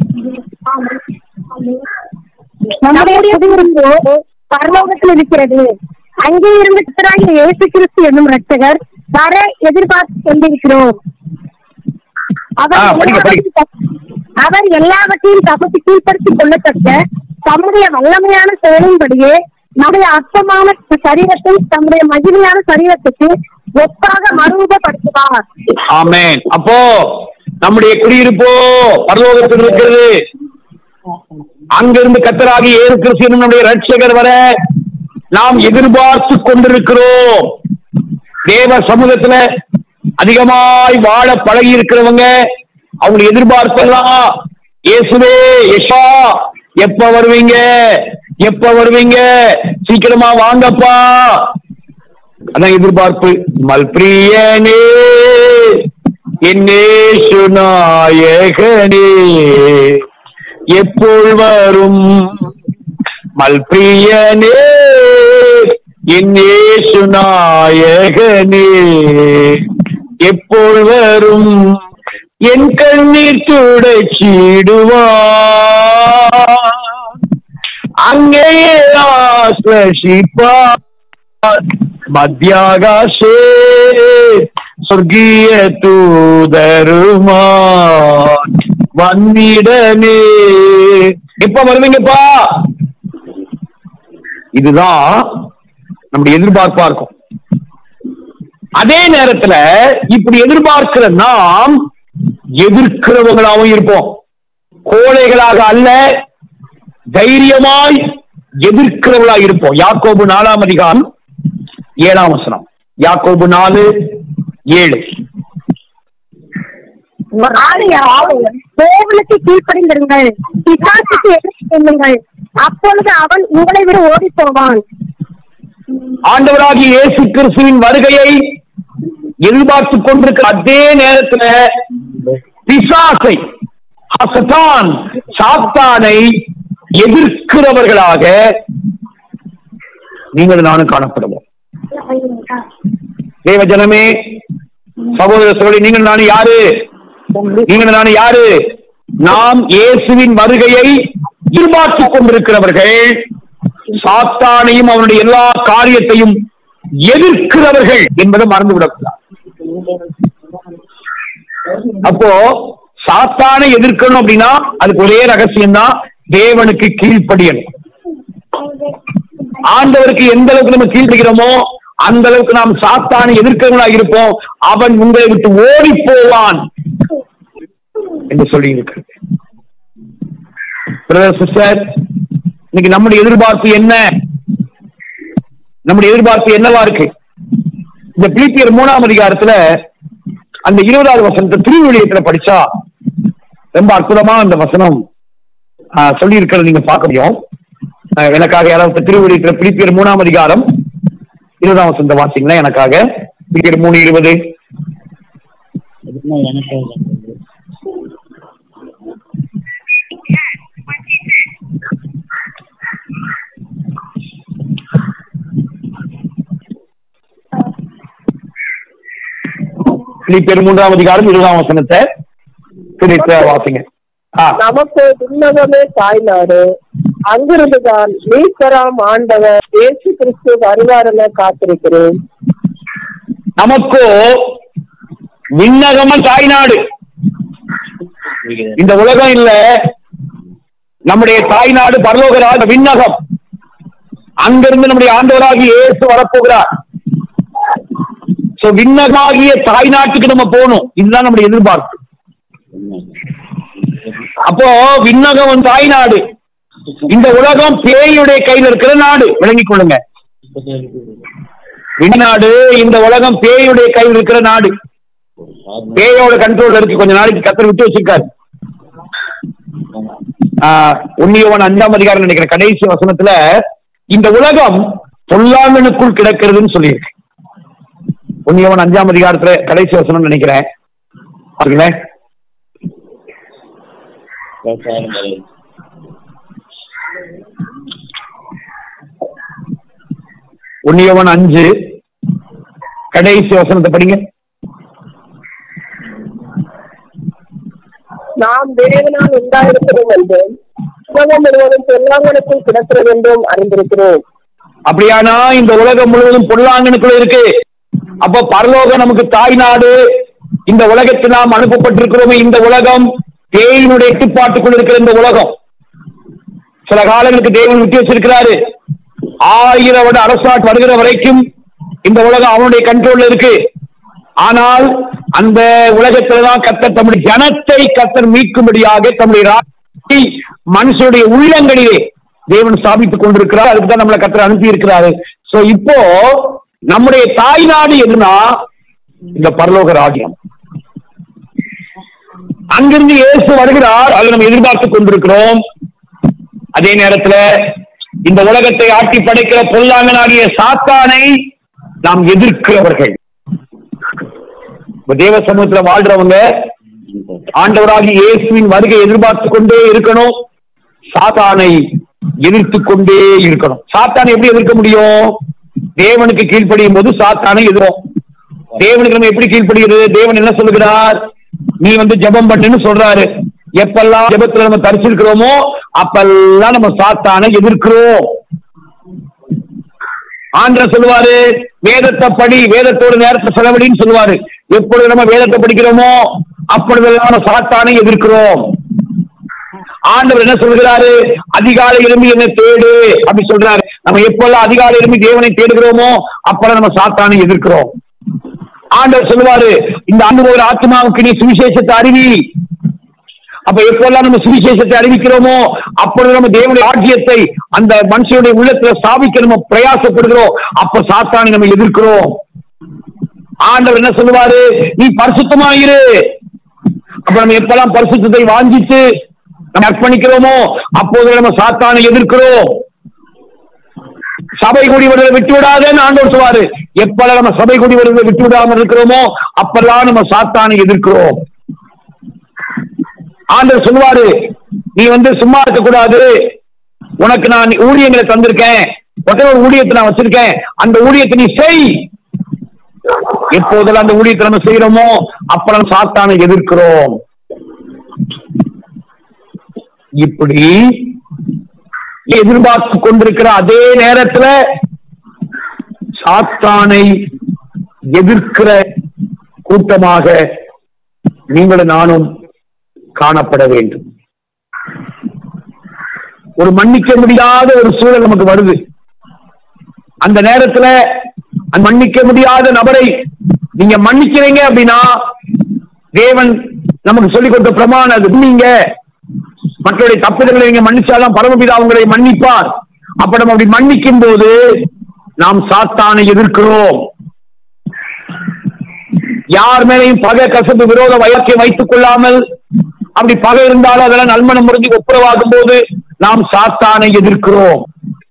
நம்முடைய குடியிருப்பு பரலோகத்தில் இருக்கிறது அங்கே இருந்து கர்த்தராகிய இயேசு கிறிஸ்து என்னும் ரட்சகர் வர எதிர்பார்த்து கொண்டிருக்கிறோம் அவர் ஆ, படிங்க, படிங்க. எல்லாவற்றையும் தப்- அவர் எல்லாவற்றையும் தமக்கு கீழ்ப்படுத்திக் கொள்ளத்தக்க தம்முடைய வல்லமையான செயலின்படியே நம்முடைய அற்பமான சரீரத்தை தம்முடைய மகிமையான சரீரத்துக்கு ஒப்பாக மறுரூபப்படுத்துவார் ஆமென் அப்போ நம்முடைய குடியிருப்போ பரலோகத்தில் இருக்கிறது அங்கிருந்து கத்தராகி ஏறு கிறிஸ்து என்னும் நம்முடைய ரட்சகர் வர நாம் எதிர்பார்த்து கொண்டிருக்கிறோம் தேவ சமூகத்துல அதிகமாய் வாழ பழகி இருக்கிறவங்க அவங்க எதிர்பார்ப்பெல்லாம் இயேசுவே யெஷா எப்ப வருவீங்க எப்ப வருவீங்க சீக்கிரமா வாங்கப்பா அதான் எதிர்பார்ப்பு மல்பிரியனே என்னேசு நாயகனே எப்போள் வரும் மல்பிரியனே என்னேசு நாயகனே எப்போள் வரும் என் கண்ணீர் துடைச்சிடுவான் அங்கேயே ஆஸ்வசிப்பார் மத்தியாகாசே சொர்க்கிய தூதருமா வந்திடனே எப்ப வருவீங்கப்பா இதுதான் நம்முடைய எதிர்பார்ப்பா இருக்கும் அதே நேரத்துல இப்படி எதிர்பார்க்கிற நாம் எதிர்க்கிறவங்களாகவும் இருப்போம் கோழைகளாக அல்ல தைரியமாய் எதிர்க்கிறவளா இருப்போம் யாக்கோபு நாலாம் அதிகாரம் ஏழாம் வசனம் யாக்கோபு நாலு ஏழு ஆகையால் தேவனுக்கு கீழ்ப்படிந்திருங்கள் பிசாசுக்கு எதிர்த்து செல்லுங்கள் அப்பொழுது அவன் உங்களை விட ஓடி போவான் ஆண்டவராகிய இயேசு கிறிஸ்துவின் வருகையை எதிர்பார்த்து கொண்டிருக்கிற அதே நேரத்துல பிசாசை ஹசதான் சாத்தானை எதிர்க்கிறவர்களாக நீங்கள் நானும் காணப்படுவோம் தேவ ஜனமே சகோதர சகோதரி நீங்கள் நானும் யாரு நீங்கள் நானும் யாரு நாம் இயேசுவின் வருகையை எதிர்பார்த்து கொண்டிருக்கிறவர்கள் சாத்தானையும் அவனுடைய எல்லா காரியத்தையும் எதிர்க்கிறவர்கள் என்பதை மறந்துவிடக்கூடாது அப்போ சாத்தானை எதிர்க்கணும் அப்படின்னா அதுக்கு ஒரே ரகசியம் தான் தேவனுக்கு கீழ்ப்படியணும் ஆண்டவருக்கு எந்த அளவுக்கு நம்ம கீழ்ப்படுகிறோமோ அந்த அளவுக்கு நாம் சாத்தானை எதிர்க்கிறவங்களா இருப்போம் அவன் உங்களை விட்டு ஓடி போவான் என்று சொல்லி இருக்கிறது பிரதர் சிஸ்டர் இன்னைக்கு நம்முடைய எதிர்பார்ப்பு என்ன நம்முடைய எதிர்பார்ப்பு என்னவா இருக்கு இந்த பிலிப்பியர் மூணாம் அதிகாரத்துல அந்த இருபதாவது வசனத்தை திருவிழியத்துல படிச்சா ரொம்ப அற்புதமா அந்த வசனம் சொல்லி இருக்கிறத நீங்க பார்க்க முடியும் ஆஹ் எனக்காக யாராவது திருவிழியத்துல பிலிப்பியர் மூணாம் அதிகாரம் இருபதாம் வசனத்தை வாசிங்களா எனக்காக பிலிப்பியர் மூணு இருபது பிலிப்பியர் மூன்றாம் அதிகாரம் இருபதாம் வசனத்தை பிடித்த வாசிங்க ஆ நமக்கு உன்னதமே தாய்நாடு அங்கிருந்துதான் மீட்பராம் ஆண்டவர் இயேசு கிறிஸ்து வருவாரென காத்திருக்கிறேன் நமக்கோ விண்ணகம தாய்நாடு இந்த உலகம் இல்ல நம்முடைய தாய்நாடு பரலோகராக விண்ணகம் அங்கிருந்து நம்முடைய ஆண்டவராகி இயேசு வரப்போகிறார் சோ விண்ணகமாகிய தாய்நாட்டுக்கு நம்ம போகணும் இதுதான் நம்முடைய எதிர்பார்ப்பு அப்போ விண்ணகம் தாய்நாடு இந்த உலகம் பேயுடைய கையில் இருக்கிற நாடு விளங்கிக் கொள்ளுங்க விண்ணாடு இந்த உலகம் பேயுடைய கையில் இருக்கிற நாடு பேயோட கண்ட்ரோல் இருக்கு கொஞ்ச நாளைக்கு கத்தர் விட்டு வச்சிருக்காரு உன்னியவன் அஞ்சாம் அதிகாரம் நினைக்கிற கடைசி வசனத்துல இந்த உலகம் பொல்லாங்கனுக்குள் கிடக்கிறதுன்னு சொல்லியிருக்கு உன்னியவன் அஞ்சாம் அதிகாரத்துல கடைசி வசனம் நினைக்கிறேன் பாருங்களேன் உன்னியவன் அஞ்சு கடைசி வசனத்தை படிங்க நாம் தேவனால் உண்டாயிருக்கிறோம் என்றும் உலகம் முழுவதும் பொல்லாங்கனுக்குள் கிடக்கிறது என்றும் அறிந்திருக்கிறோம் அப்படியானா இந்த உலகம் முழுவதும் பொல்லாங்கனுக்குள்ள இருக்கு அப்ப பரலோகம் நமக்கு தாய் நாடு இந்த உலகத்தில் நாம் அனுப்பப்பட்டிருக்கிறோமே இந்த உலகம் தேவனுடைய எட்டுப்பாட்டுக்குள் இருக்கிற இந்த உலகம் சில காலங்களுக்கு தேவன் விட்டு வச்சிருக்கிறாரு ஆயிரம் வருட அரசாட்சி வருகிற வரைக்கும் இந்த உலகம் அவனுடைய கண்ட்ரோல்ல இருக்கு ஆனால் அந்த உலகத்தில்தான் கத்தர் தம்முடைய ஜனத்தை கத்தர் மீட்கும்படியாக தம்முடைய ராஜ்யத்தை மனுஷனுடைய உள்ளங்களிலே தேவன் ஸ்தாபித்துக் கொண்டிருக்கிறார் அதுக்கு தான் நம்மளை கத்தர் அனுப்பி இருக்கிறாரு சோ இப்போ நம்முடைய தாய் நாடு எதுனா இந்த பரலோக ராஜ்யம் அங்கிருந்து இயேசு வருகிறார் அதை நம்ம எதிர்பார்த்துக் கொண்டிருக்கிறோம் அதே நேரத்துல இந்த உலகத்தை ஆட்டி படைக்கிற பொல்லாங்கனாகிய சாத்தானை நாம் எதிர்க்கிறவர்கள் இப்ப தேவ சமூகத்துல வாழ்றவங்க ஆண்டவராகி இயேசுவின் வருகை எதிர்பார்த்து கொண்டே இருக்கணும் சாத்தானை எதிர்த்து கொண்டே இருக்கணும் சாத்தானை எப்படி எதிர்க்க முடியும் தேவனுக்கு கீழ்ப்படியும் போது சாத்தானை எதிரும் தேவனுக்கு நம்ம எப்படி கீழ்ப்படுகிறது தேவன் என்ன சொல்லுகிறார் நீ வந்து ஜெபம் பண்ணுன்னு சொல்றாரு எப்பெல்லாம் ஜெபத்துல நம்ம தரிச்சிருக்கிறோமோ அப்பெல்லாம் நம்ம சாத்தானை எதிர்க்கிறோம் ஆண்டர் சொல்லுவாரு வேதத்தை படி வேதத்தோட நேரத்தை செலவழின்னு சொல்லுவாரு எப்பொழுது நம்ம வேதத்தை படிக்கிறோமோ அப்பொழுதெல்லாம் நம்ம சாத்தானை எதிர்க்கிறோம் ஆண்டவர் என்ன சொல்கிறாரு அதிகாலை எழும்பி என்னை தேடு அப்படி சொல்றாரு நம்ம எப்பெல்லாம் அதிகாலை எழும்பி தேவனை தேடுகிறோமோ அப்பெல்லாம் நம்ம சாத்தானை எதிர்க்கிறோம் ஆண்டவர் சொல்லுவாரு இந்த ஆண்டு ஒரு ஆத்மாவுக்கு நீ சுவிசேஷத்தை அறிவி அப்ப எப்பெல்லாம் நம்ம சுவிசேஷத்தை அறிவிக்கிறோமோ அப்பொழுது நம்ம தேவனுடைய ராஜ்யத்தை அந்த மனுஷனுடைய உள்ளத்துல ஸ்தாபிக்க நம்ம பிரயாசப்படுகிறோம் அப்ப சாத்தானை நம்ம எதிர்க்கிறோம் ஆண்டவர் என்ன சொல்லுவாரு நீ பரிசுத்தமாயிரு அப்ப நம்ம எப்பெல்லாம் பரிசுத்தத்தை வாஞ்சித்து நம்ம அர்ப்பணிக்கிறோமோ அப்போது நம்ம சாத்தானை எதிர்க்கிறோம் சபை கூடி வருவதை விட்டு விடாதேன்னு ஆண்டவர் சொல்வாரு எப்பெல்லாம் நம்ம சபை கூடி வருவதை விட்டு விடாமல் இருக்கிறோமோ அப்பெல்லாம் நம்ம சாத்தானை எதிர்க்கிறோம் ஆண்டவர் சொல்லுவாரு நீ வந்து சும்மா இருக்க கூடாது உனக்கு நான் ஊழியங்களை தந்திருக்கேன் ஒரே ஒரு ஊழியத்தை நான் வச்சிருக்கேன் அந்த ஊழியத்தை நீ செய் எப்போதெல்லாம் அந்த ஊழியத்தை நம்ம செய்யறோமோ அப்புறம் சாத்தானை எதிர்க்கிறோம் இப்படி எதிர்பார்த்து கொண்டிருக்கிற அதே நேரத்துல சாத்தானை எதிர்க்கிற கூட்டமாக நீங்களும் நானும் காணப்பட வேண்டும் ஒரு மன்னிக்க முடியாத ஒரு சூழல் நமக்கு வருது அந்த நேரத்துல அந்த மன்னிக்க முடியாத நபரை நீங்க மன்னிக்கிறீங்க அப்படின்னா தேவன் நமக்கு சொல்லிக் கொடுத்த பிரமாணம் அது நீங்க மற்றவருடைய தப்புதல்களை நீங்க மன்னிச்சாதான் பரமபிதா உங்களை மன்னிப்பார் அப்ப நம்ம அப்படி மன்னிக்கும் போது நாம் சாத்தானை எதிர்க்கிறோம் யார் மேலையும் பகை கசப்பு விரோத வழக்கை வைத்துக் கொள்ளாமல் அப்படி பகை இருந்தாலும் அதெல்லாம் நல்மனம் முறிஞ்சு ஒப்புரவாகும் போது நாம் சாத்தானை எதிர்க்கிறோம்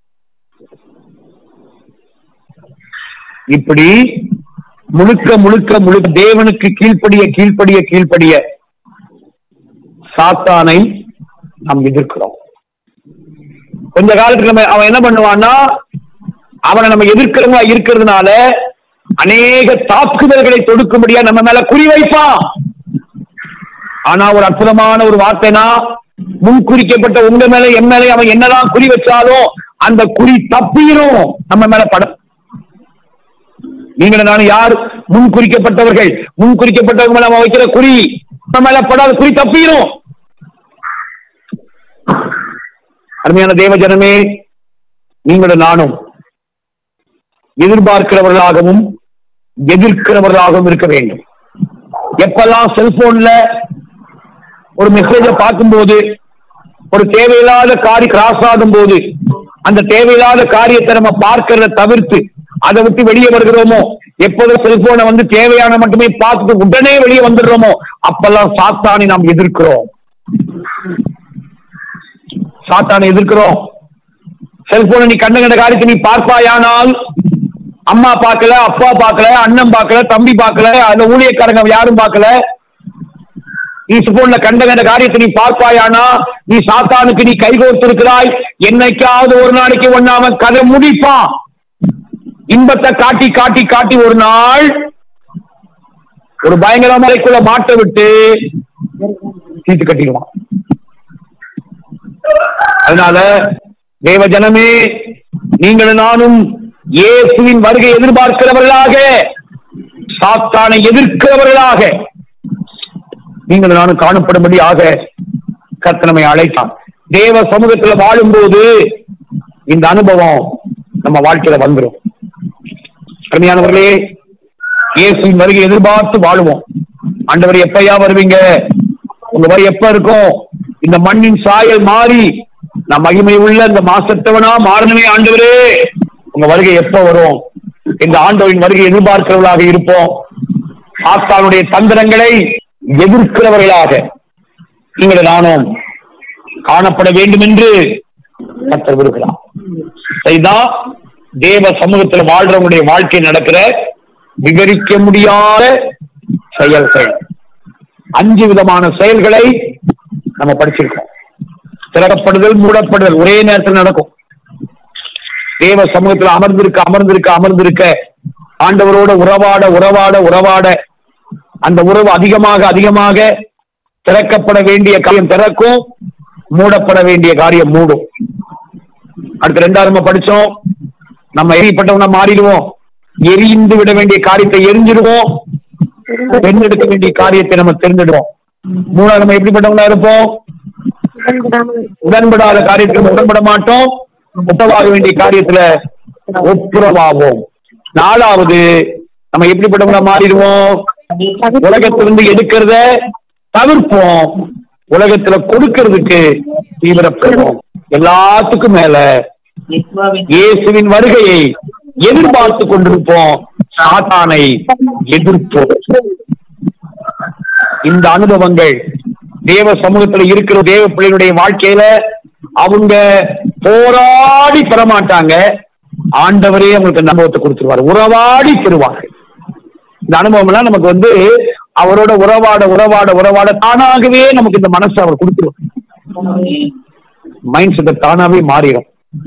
இப்படி முழுக்க முழுக்க முழுக்க தேவனுக்கு கீழ்ப்படிய கீழ்ப்படிய கீழ்ப்படிய சாத்தானை நாம் எதிர்க்கிறோம் கொஞ்ச காலத்துக்கு நம்ம அவன் என்ன பண்ணுவான்னா அவனை நம்ம எதிர்க்கிறவங்க இருக்கிறதுனால அநேக தாக்குதல்களை தொடுக்கும்படியா நம்ம மேல குறி வைப்பான் ஆனா ஒரு அற்புதமான ஒரு வார்த்தைனா முன்குறிக்கப்பட்ட உங்க மேல என் மேல அவன் என்னதான் குறி வச்சாலும் அந்த குறி தப்பிரும் நம்ம மேல படம் நீங்கள் நான் யார் முன்குறிக்கப்பட்டவர்கள் முன்குறிக்கப்பட்டவங்க மேல அவன் வைக்கிற குறி நம்ம மேல படாத குறி தப்பிரும் அருமையான தேவ ஜனமே நீங்களும் நானும் எதிர்பார்க்கிறவர்களாகவும் எதிர்க்கிறவர்களாகவும் இருக்க வேண்டும் எப்பெல்லாம் செல்போன்ல ஒரு மெசேஜை பார்க்கும்போது ஒரு தேவையில்லாத காரி கிராஸ் ஆகும் போது அந்த தேவையில்லாத காரியத்தை நம்ம பார்க்கிறத தவிர்த்து அதை விட்டு வெளியே வருகிறோமோ எப்போது செல்போனை வந்து தேவையான மட்டுமே பார்த்துட்டு உடனே வெளியே வந்துடுறோமோ அப்பெல்லாம் சாத்தானை நாம் எதிர்க்கிறோம் சாத்தானை எதிர்க்கிறோம் செல்போனை நீ கண்ட கண்ட காரியத்தை நீ பார்ப்பாயானால் அம்மா பார்க்கல அப்பா பார்க்கல அண்ணன் பார்க்கல தம்பி பார்க்கல அந்த ஊழியக்காரங்க யாரும் பார்க்கல நீ போன்ல கண்ட கண்ட காரியத்தை நீ பார்ப்பாயானா நீ சாத்தானுக்கு நீ கைகோர்த்து இருக்கிறாய் என்னைக்காவது ஒரு நாளைக்கு ஒண்ணாம கதை முடிப்பான் இன்பத்தை காட்டி காட்டி காட்டி ஒரு நாள் ஒரு பயங்கர மலைக்குள்ள மாட்ட விட்டு தீட்டு கட்டிடுவான் அதனால தேவ ஜனமே நீங்களும் நானும் இயேசுவின் வருகை எதிர்பார்க்கிறவர்களாக சாத்தானை எதிர்க்கிறவர்களாக நீங்கள் நானும் காணப்படும்படியாக கர்த்தனமை அழைத்தான் தேவ சமூகத்துல வாழும்போது இந்த அனுபவம் நம்ம வாழ்க்கையில வந்துடும் அருமையானவர்களே இயேசுவின் வருகை எதிர்பார்த்து வாழுவோம் ஆண்டவர் எப்பயா வருவீங்க உங்க வரி எப்ப இருக்கும் இந்த மண்ணின் சாயல் மாறி நான் மகிமை உள்ள இந்த மாசத்தவனா மாறணுமே ஆண்டவரே உங்க வருகை எப்ப வரும் இந்த ஆண்டவரின் வருகை எதிர்பார்க்கிறவர்களாக இருப்போம் சாத்தானுடைய தந்திரங்களை எதிர்க்கிறவர்களாக நீங்கள் நானும் காணப்பட வேண்டும் என்று கர்த்தர் விரும்புகிறார் இதுதான் தேவ சமூகத்தில் வாழ்றவங்களுடைய வாழ்க்கை நடக்கிற விவரிக்க முடியாத செயல்கள் அஞ்சு விதமான செயல்களை நம்ம படிச்சிருக்கோம் திறக்கப்படுதல் மூடப்படுதல் ஒரே நேரத்தில் நடக்கும் தேவ சமூகத்தில் அமர்ந்திருக்க அமர்ந்திருக்க அமர்ந்திருக்க ஆண்டவரோட உறவாட உறவாட உறவாட அந்த உறவு அதிகமாக அதிகமாக திறக்கப்பட வேண்டிய காரியம் திறக்கும் மூடப்பட வேண்டிய காரியம் மூடும் அடுத்து ரெண்டாவது நம்ம படிச்சோம் நம்ம எரியப்பட்டவனா மாறிடுவோம் எரிந்து விட வேண்டிய காரியத்தை எரிஞ்சிடுவோம் தேர்ந்தெடுக்க வேண்டிய காரியத்தை நம்ம தெரிஞ்சிடுவோம் மூணாவது நம்ம எப்படிப்பட்டவங்களா இருப்போம் உடன்படாத காரியத்தில் உடன்பட மாட்டோம் ஒப்பவாக வேண்டிய காரியத்துல ஒப்புரவாவோம் நாலாவது நம்ம எப்படிப்பட்டவங்களா மாறிடுவோம் உலகத்திலிருந்து எடுக்கிறத தவிர்ப்போம் உலகத்துல கொடுக்கிறதுக்கு தீவிரப்படுவோம் எல்லாத்துக்கும் மேல இயேசுவின் வருகையை எதிர்பார்த்து கொண்டிருப்போம் சாத்தானை எதிர்ப்போம் இந்த அனுபவங்கள் தேவ சமூகத்துல இருக்கிற தேவ பிள்ளைகளுடைய வாழ்க்கையில அவங்க போராடி பெற மாட்டாங்க ஆண்டவரே அவங்களுக்கு அந்த அனுபவத்தை கொடுத்துருவாரு உறவாடி பெறுவார்கள் இந்த அனுபவம் எல்லாம் நமக்கு வந்து அவரோட உறவாட உறவாட உறவாட தானாகவே நமக்கு இந்த மனசு அவர் கொடுத்துருவார் மைண்ட் செட் தானாவே மாறிடும்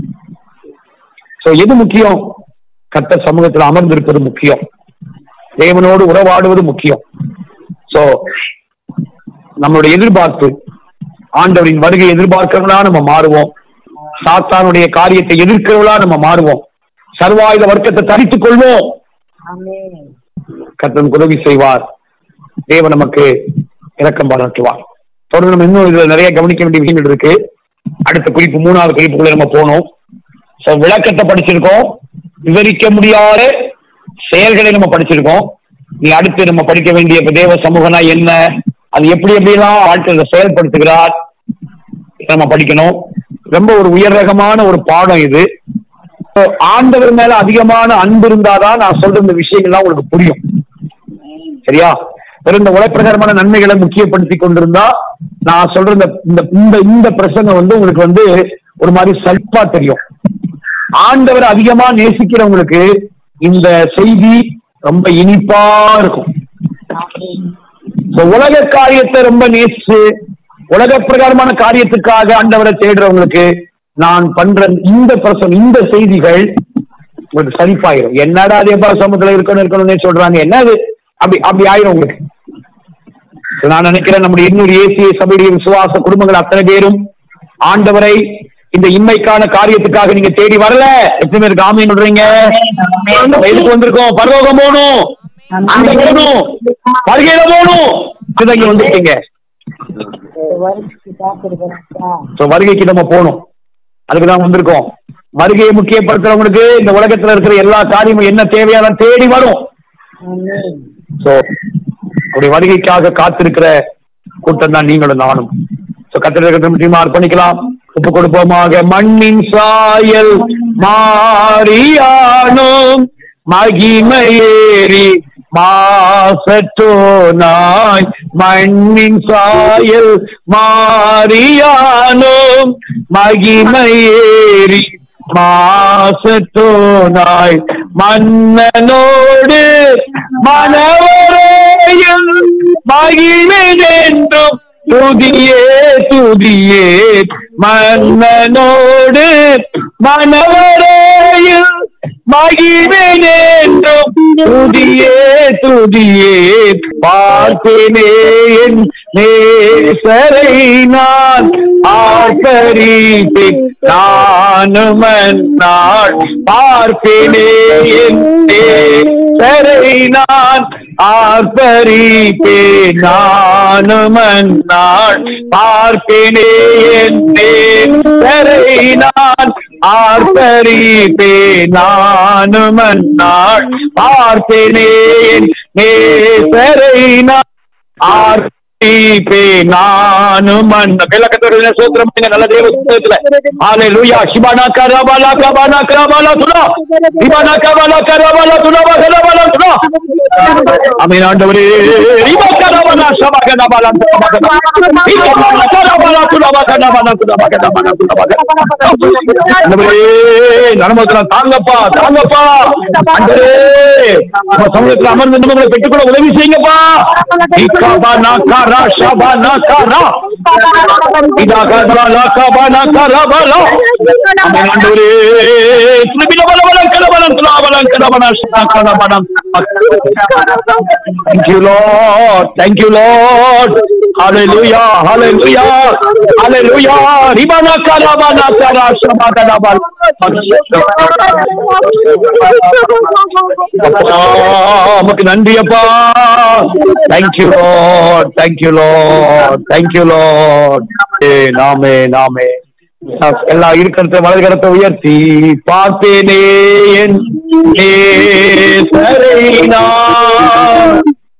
சோ எது முக்கியம் கத்த சமூகத்தில் அமர்ந்திருப்பது முக்கியம் தேவனோடு உறவாடுவது முக்கியம் சோ நம்மளுடைய எதிர்பார்ப்பு ஆண்டவரின் வருகை எதிர்பார்க்கிறவங்களா நம்ம மாறுவோம் சாத்தானுடைய காரியத்தை எதிர்க்கிறவங்களா நம்ம மாறுவோம் சர்வாயுத வர்க்கத்தை தரித்துக் கொள்வோம் கர்த்தன் உதவி செய்வார் தேவன் நமக்கு இரக்கம் பாராட்டுவார் தொடர்ந்து நம்ம இன்னும் இதுல நிறைய கவனிக்க வேண்டிய விஷயங்கள் இருக்கு அடுத்த குறிப்பு மூணாவது குறிப்புக்குள்ள நம்ம போனோம் சோ விளக்கத்தை படிச்சிருக்கோம் விவரிக்க முடியாத செயல்களை நம்ம படிச்சிருக்கோம் நீ அடுத்து நம்ம படிக்க வேண்டிய இப்ப தேவ சமூகனா என்ன அது எப்படி எப்படிலாம் வாழ்க்கையில செயல்படுத்துகிறார் நம்ம படிக்கணும் ரொம்ப ஒரு உயர் ரகமான ஒரு பாடம் இது So, ஆண்டவர் மேல அதிகமான அன்பு இருந்தாதான் நான் சொல்ற இந்த விஷயங்கள்லாம் உங்களுக்கு புரியும் சரியா வெறும் இந்த உலகப்பிரகாரமான நன்மைகளை முக்கியப்படுத்தி கொண்டிருந்தா நான் சொல்ற இந்த இந்த- இந்த இந்த பிரசங்கம் வந்து உங்களுக்கு வந்து ஒரு மாதிரி சல்பா தெரியும் ஆண்டவர் அதிகமா நேசிக்கிறவங்களுக்கு இந்த செய்தி ரொம்ப இனிப்பா இருக்கும் இந்த உலக காரியத்தை ரொம்ப நேசிச்சு உலக பிரகாரமான காரியத்துக்காக ஆண்டவரை தேடுறவங்களுக்கு நான் பண்ற இந்த பிரசம் இந்த செய்திகள் உங்களுக்கு சலிப்பாயிரும் என்னடா அதே போல சமூகத்துல இருக்கணும் இருக்கணும்னு சொல்றாங்க என்னது அப்படி அப்படி ஆயிரும் உங்களுக்கு நான் நினைக்கிறேன் நம்முடைய இன்னொரு ஏசிய சபையுடைய விசுவாச குடும்பங்கள் அத்தனை பேரும் ஆண்டவரை இந்த இன்மைக்கான காரியத்துக்காக நீங்க தேடி வரல எத்தனை பேருக்கு ஆமீன் சொல்றீங்க நம்ம எதுக்கு வந்திருக்கோம் பரலோகம் போகணும் அங்க போகணும் வருகையில போகணும் இதுதான் இங்க வந்திருக்கீங்க So, வருகைக்கு நம்ம போகணும் அதுக்கு தான் வந்திருக்கோம் வருகையை முக்கியப்படுத்துறவங்களுக்கு இந்த உலகத்துல இருக்கிற எல்லா காரியமும் என்ன தேவையான தேடி வரும் சோ அப்படி வருகைக்காக காத்திருக்கிற கூட்டம் தான் நீங்களும் நானும் சோ கத்திர முக்கியமா அர்ப்பணிக்கலாம் ஒப்பு கொடுப்போமாக மண்ணின் சாயல் மாறியானோம் மகிமையேறி மாசற்றோனாய் மண்ணின் சாயல் மாறியானோம் மகிமையேறி மாசற்றோனாய் மன்னனோடு மனவரையில் மகிழ்வென்றும் துதியே துதியே மன்னனோடு மனவரையில் மகிழ்வென்றும் துதியே துதியே பார்ப்பேனே என் நேசரை நான் ஆர்ப்பரிப்பேன் நானும் நாள் பார்ப்பேனே என் நேசரை நான் ஆர்ப்பரிப்பேன் நானும் நாள் பார்ப்பேனே என் நேசரை நான் ஆர்ப்பரிப்பே நானும் நாள் பார்த்தேனே என் நேசரை நான் ஆர்ப்பரிப்பே நானும் கிழக்கத்தோட சூத்திரம் பண்ணுங்க, நல்ல தேவ சுத்தத்துல ஆலே லூயா சிபானா கரபாலா கபானா கரபாலா துலா சிபானா கபாலா கரபாலா துலா கரபாலா துலா அமீன் ஆண்டவரே ரிபா கரபாலா சபா கரபாலா துலா கரபாலா கரபாலா துலா கரபாலா துலா கரபாலா துலா ஆண்டவரே நலமத்துல தாங்கப்பா தாங்கப்பா ஆண்டவரே உங்க சமூகத்தில் அமர்ந்து நம்மளை பெற்றுக்கொள்ள உதவி செய்யுங்கப்பா இக்காபா நாக்காரா ஷபா நாக்காரா இதா கதா லாக்காபா நாக்காரா பாலா ஆமென் ஆண்டவரே சுபின பல பல கல பல துலா பல கல பல ஷபா கல பல Thank you, Lord. Thank you, Lord. Hallelujah. Hallelujah. Hallelujah. Ribana karabana kara shabana bal. அப்பா, உமக்கு நன்றி அப்பா thank you Lord thank you Lord thank you Lord நாமே நாமே எல்லாம் இருக்கிறத வலது கரத்தை உயர்த்தி பார்த்தேனே என் நேசரை நான்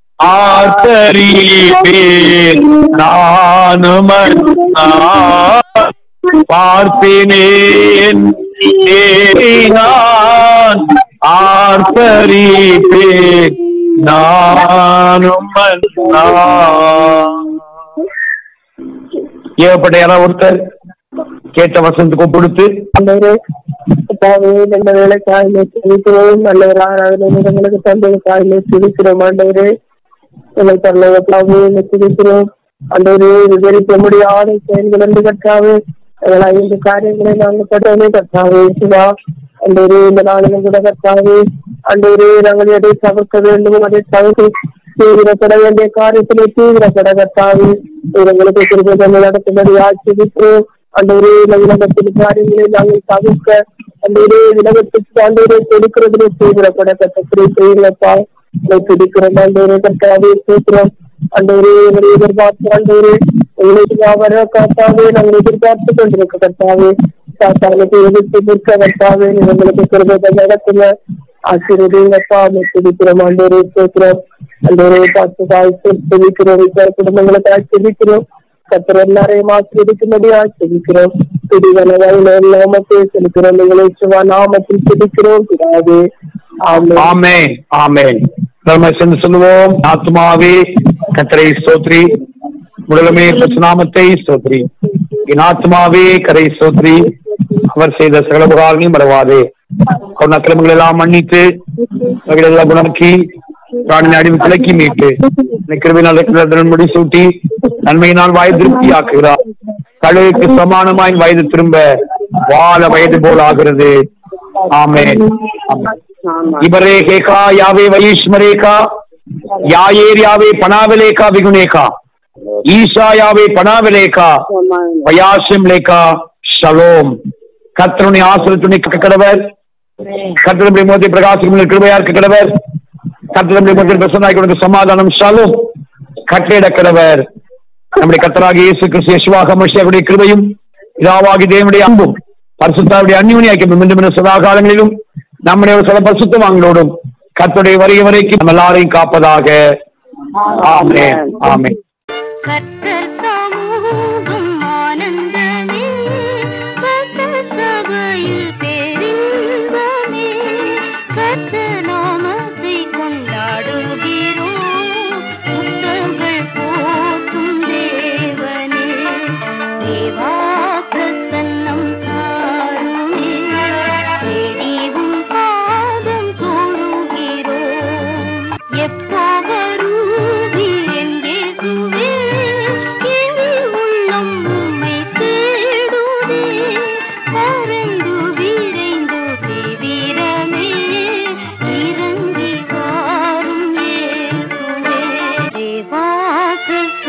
ஆத்தரிப்பேன் நானும் நான் பார்த்தேனே என் நேரை நான் ஆர்ப்பரிப்பேன் நானும் நான் ஏகப்பட்ட யாராவது ஒருத்தர் கேட்ட வசனத்துக்கு கொடுத்து ஆண்டவரே கர்த்தாவே நல்ல வேலை காயிலே செலுத்துவோம் நல்லவர் ஆராதனை எங்களுக்கு தந்தை காயிலே செலுத்துகிறோம் ஆண்டவரே எங்கள் தரலவத்தாவே செலுத்துகிறோம் ஆண்டவரே விவரிக்க முடியாத செயல்கள் என்று கற்றாவே எங்கள் ஐந்து காரியங்களை நாங்கள் பட்டவே கற்றாவே சிவா ஆண்டவரே இந்த நாளிலும் கூட கற்றாவே ஆண்டவரே நாங்கள் எதை தவிர்க்க வேண்டும் அதை தவிர்த்து தீவிரப்பட வேண்டிய காரியத்திலே தீவிரப்பட கற்றாவே எங்களுக்கு திருப்பதி நடத்தும்படி ஆட்சிக்கிறோம் அண்டவரே இந்த உலகத்தின் காரியங்களை நாங்கள் தவிர்க்க அண்டவரே உலகத்துக்கு ஆண்டவரை கொடுக்கிறதுல தீவிரப்பட கத்தத்திரை செய்கிறப்பா உங்களை பிடிக்கிறோம் ஆண்டவரே கற்காவே கேட்கிறோம் அண்டவரே எங்களை எதிர்பார்த்து ஆண்டவரே எங்களுக்கு வர காத்தாவே நாங்கள் எதிர்பார்த்து கொண்டிருக்க கர்த்தாவே சாத்தானுக்கு எதிர்த்து நிற்க கர்த்தாவே எங்களுக்கு கிருபத்தை நடத்துங்க ஆசீர்வதிங்கப்பா உங்களை பிடிக்கிறோம் ஆண்டவரே கேட்கிறோம் அண்டவரே பார்த்து தாய்த்து பிடிக்கிறோம் குடும்பங்களை பிடிக்கிறோம் கத்தர் எல்லாரையும் ஆசிரியக்கும்படி ஆசிரிக்கிறோம் பிடிவன நாமத்தை செலுக்கிறோம் உங்களை சுவா நாமத்தில் பிடிக்கிறோம் பிடாது ஆமென் ஆமென் ஆமென் நம்ம சென்று சொல்லுவோம் ஆத்மாவே கத்தரை ஸ்தோத்ரி உலகமே நாமத்தை ஸ்தோத்ரி என் ஆத்மாவே கரை ஸ்தோத்ரி அவர் செய்த சகல உபகாரங்களையும் மறவாதே கொண்ட கிழமைகள் எல்லாம் மன்னித்து அவைகளை எல்லாம் குணமாக்கி பிராணின் அடிவு கிளக்கி மீட்டு கிருபினால் முடி சூட்டி நன்மையினால் வாய் திருப்தி ஆக்குகிறார் கழுகுக்கு சமானமாய் வயது திரும்ப வாழ வயது போல் ஆகிறது ஆமென் ஆமென். இவரே கேகா யாவே வைஷ்மரேகா யாயேர் யாவே பனாவலேகா விகுணேகா ஈசா யாவே பனாவலேகா வயாசியம் லேகா ஷலோம் கத்தருணை ஆசிரியத்துணை கடவர் கத்தருடைய மோதி பிரகாசிக்கும் கிருபையா இருக்க கடவர் கத்தருடைய மோதி பிரசன்னாய் கொடுத்த சமாதானம் ஷலோம் கட்டிட கடவர் நம்முடைய கத்தராக இயேசு கிறிஸ்து யசுவாக மனுஷியாவுடைய கிருபையும் இதாவாகி தேவனுடைய அன்பும் பரிசுத்தாவுடைய அந்நியனியாக்கி மீண்டும் மீண்டும் சதா காலங்களிலும் நம்முடைய சில பரிசுத்தவாங்களோடும் கர்த்தருடைய வருகை வரைக்கும் நம்ம எல்லாரையும் காப்பதாக ஆமென் ஆமென் கர்த்தர் சமூகம் ஆனந்தமே கர்த்தர் சபையில் பேரின்பமே கர்த்தர் நாமத்தை கொண்டாடுகிறோம் கிறிஸ்து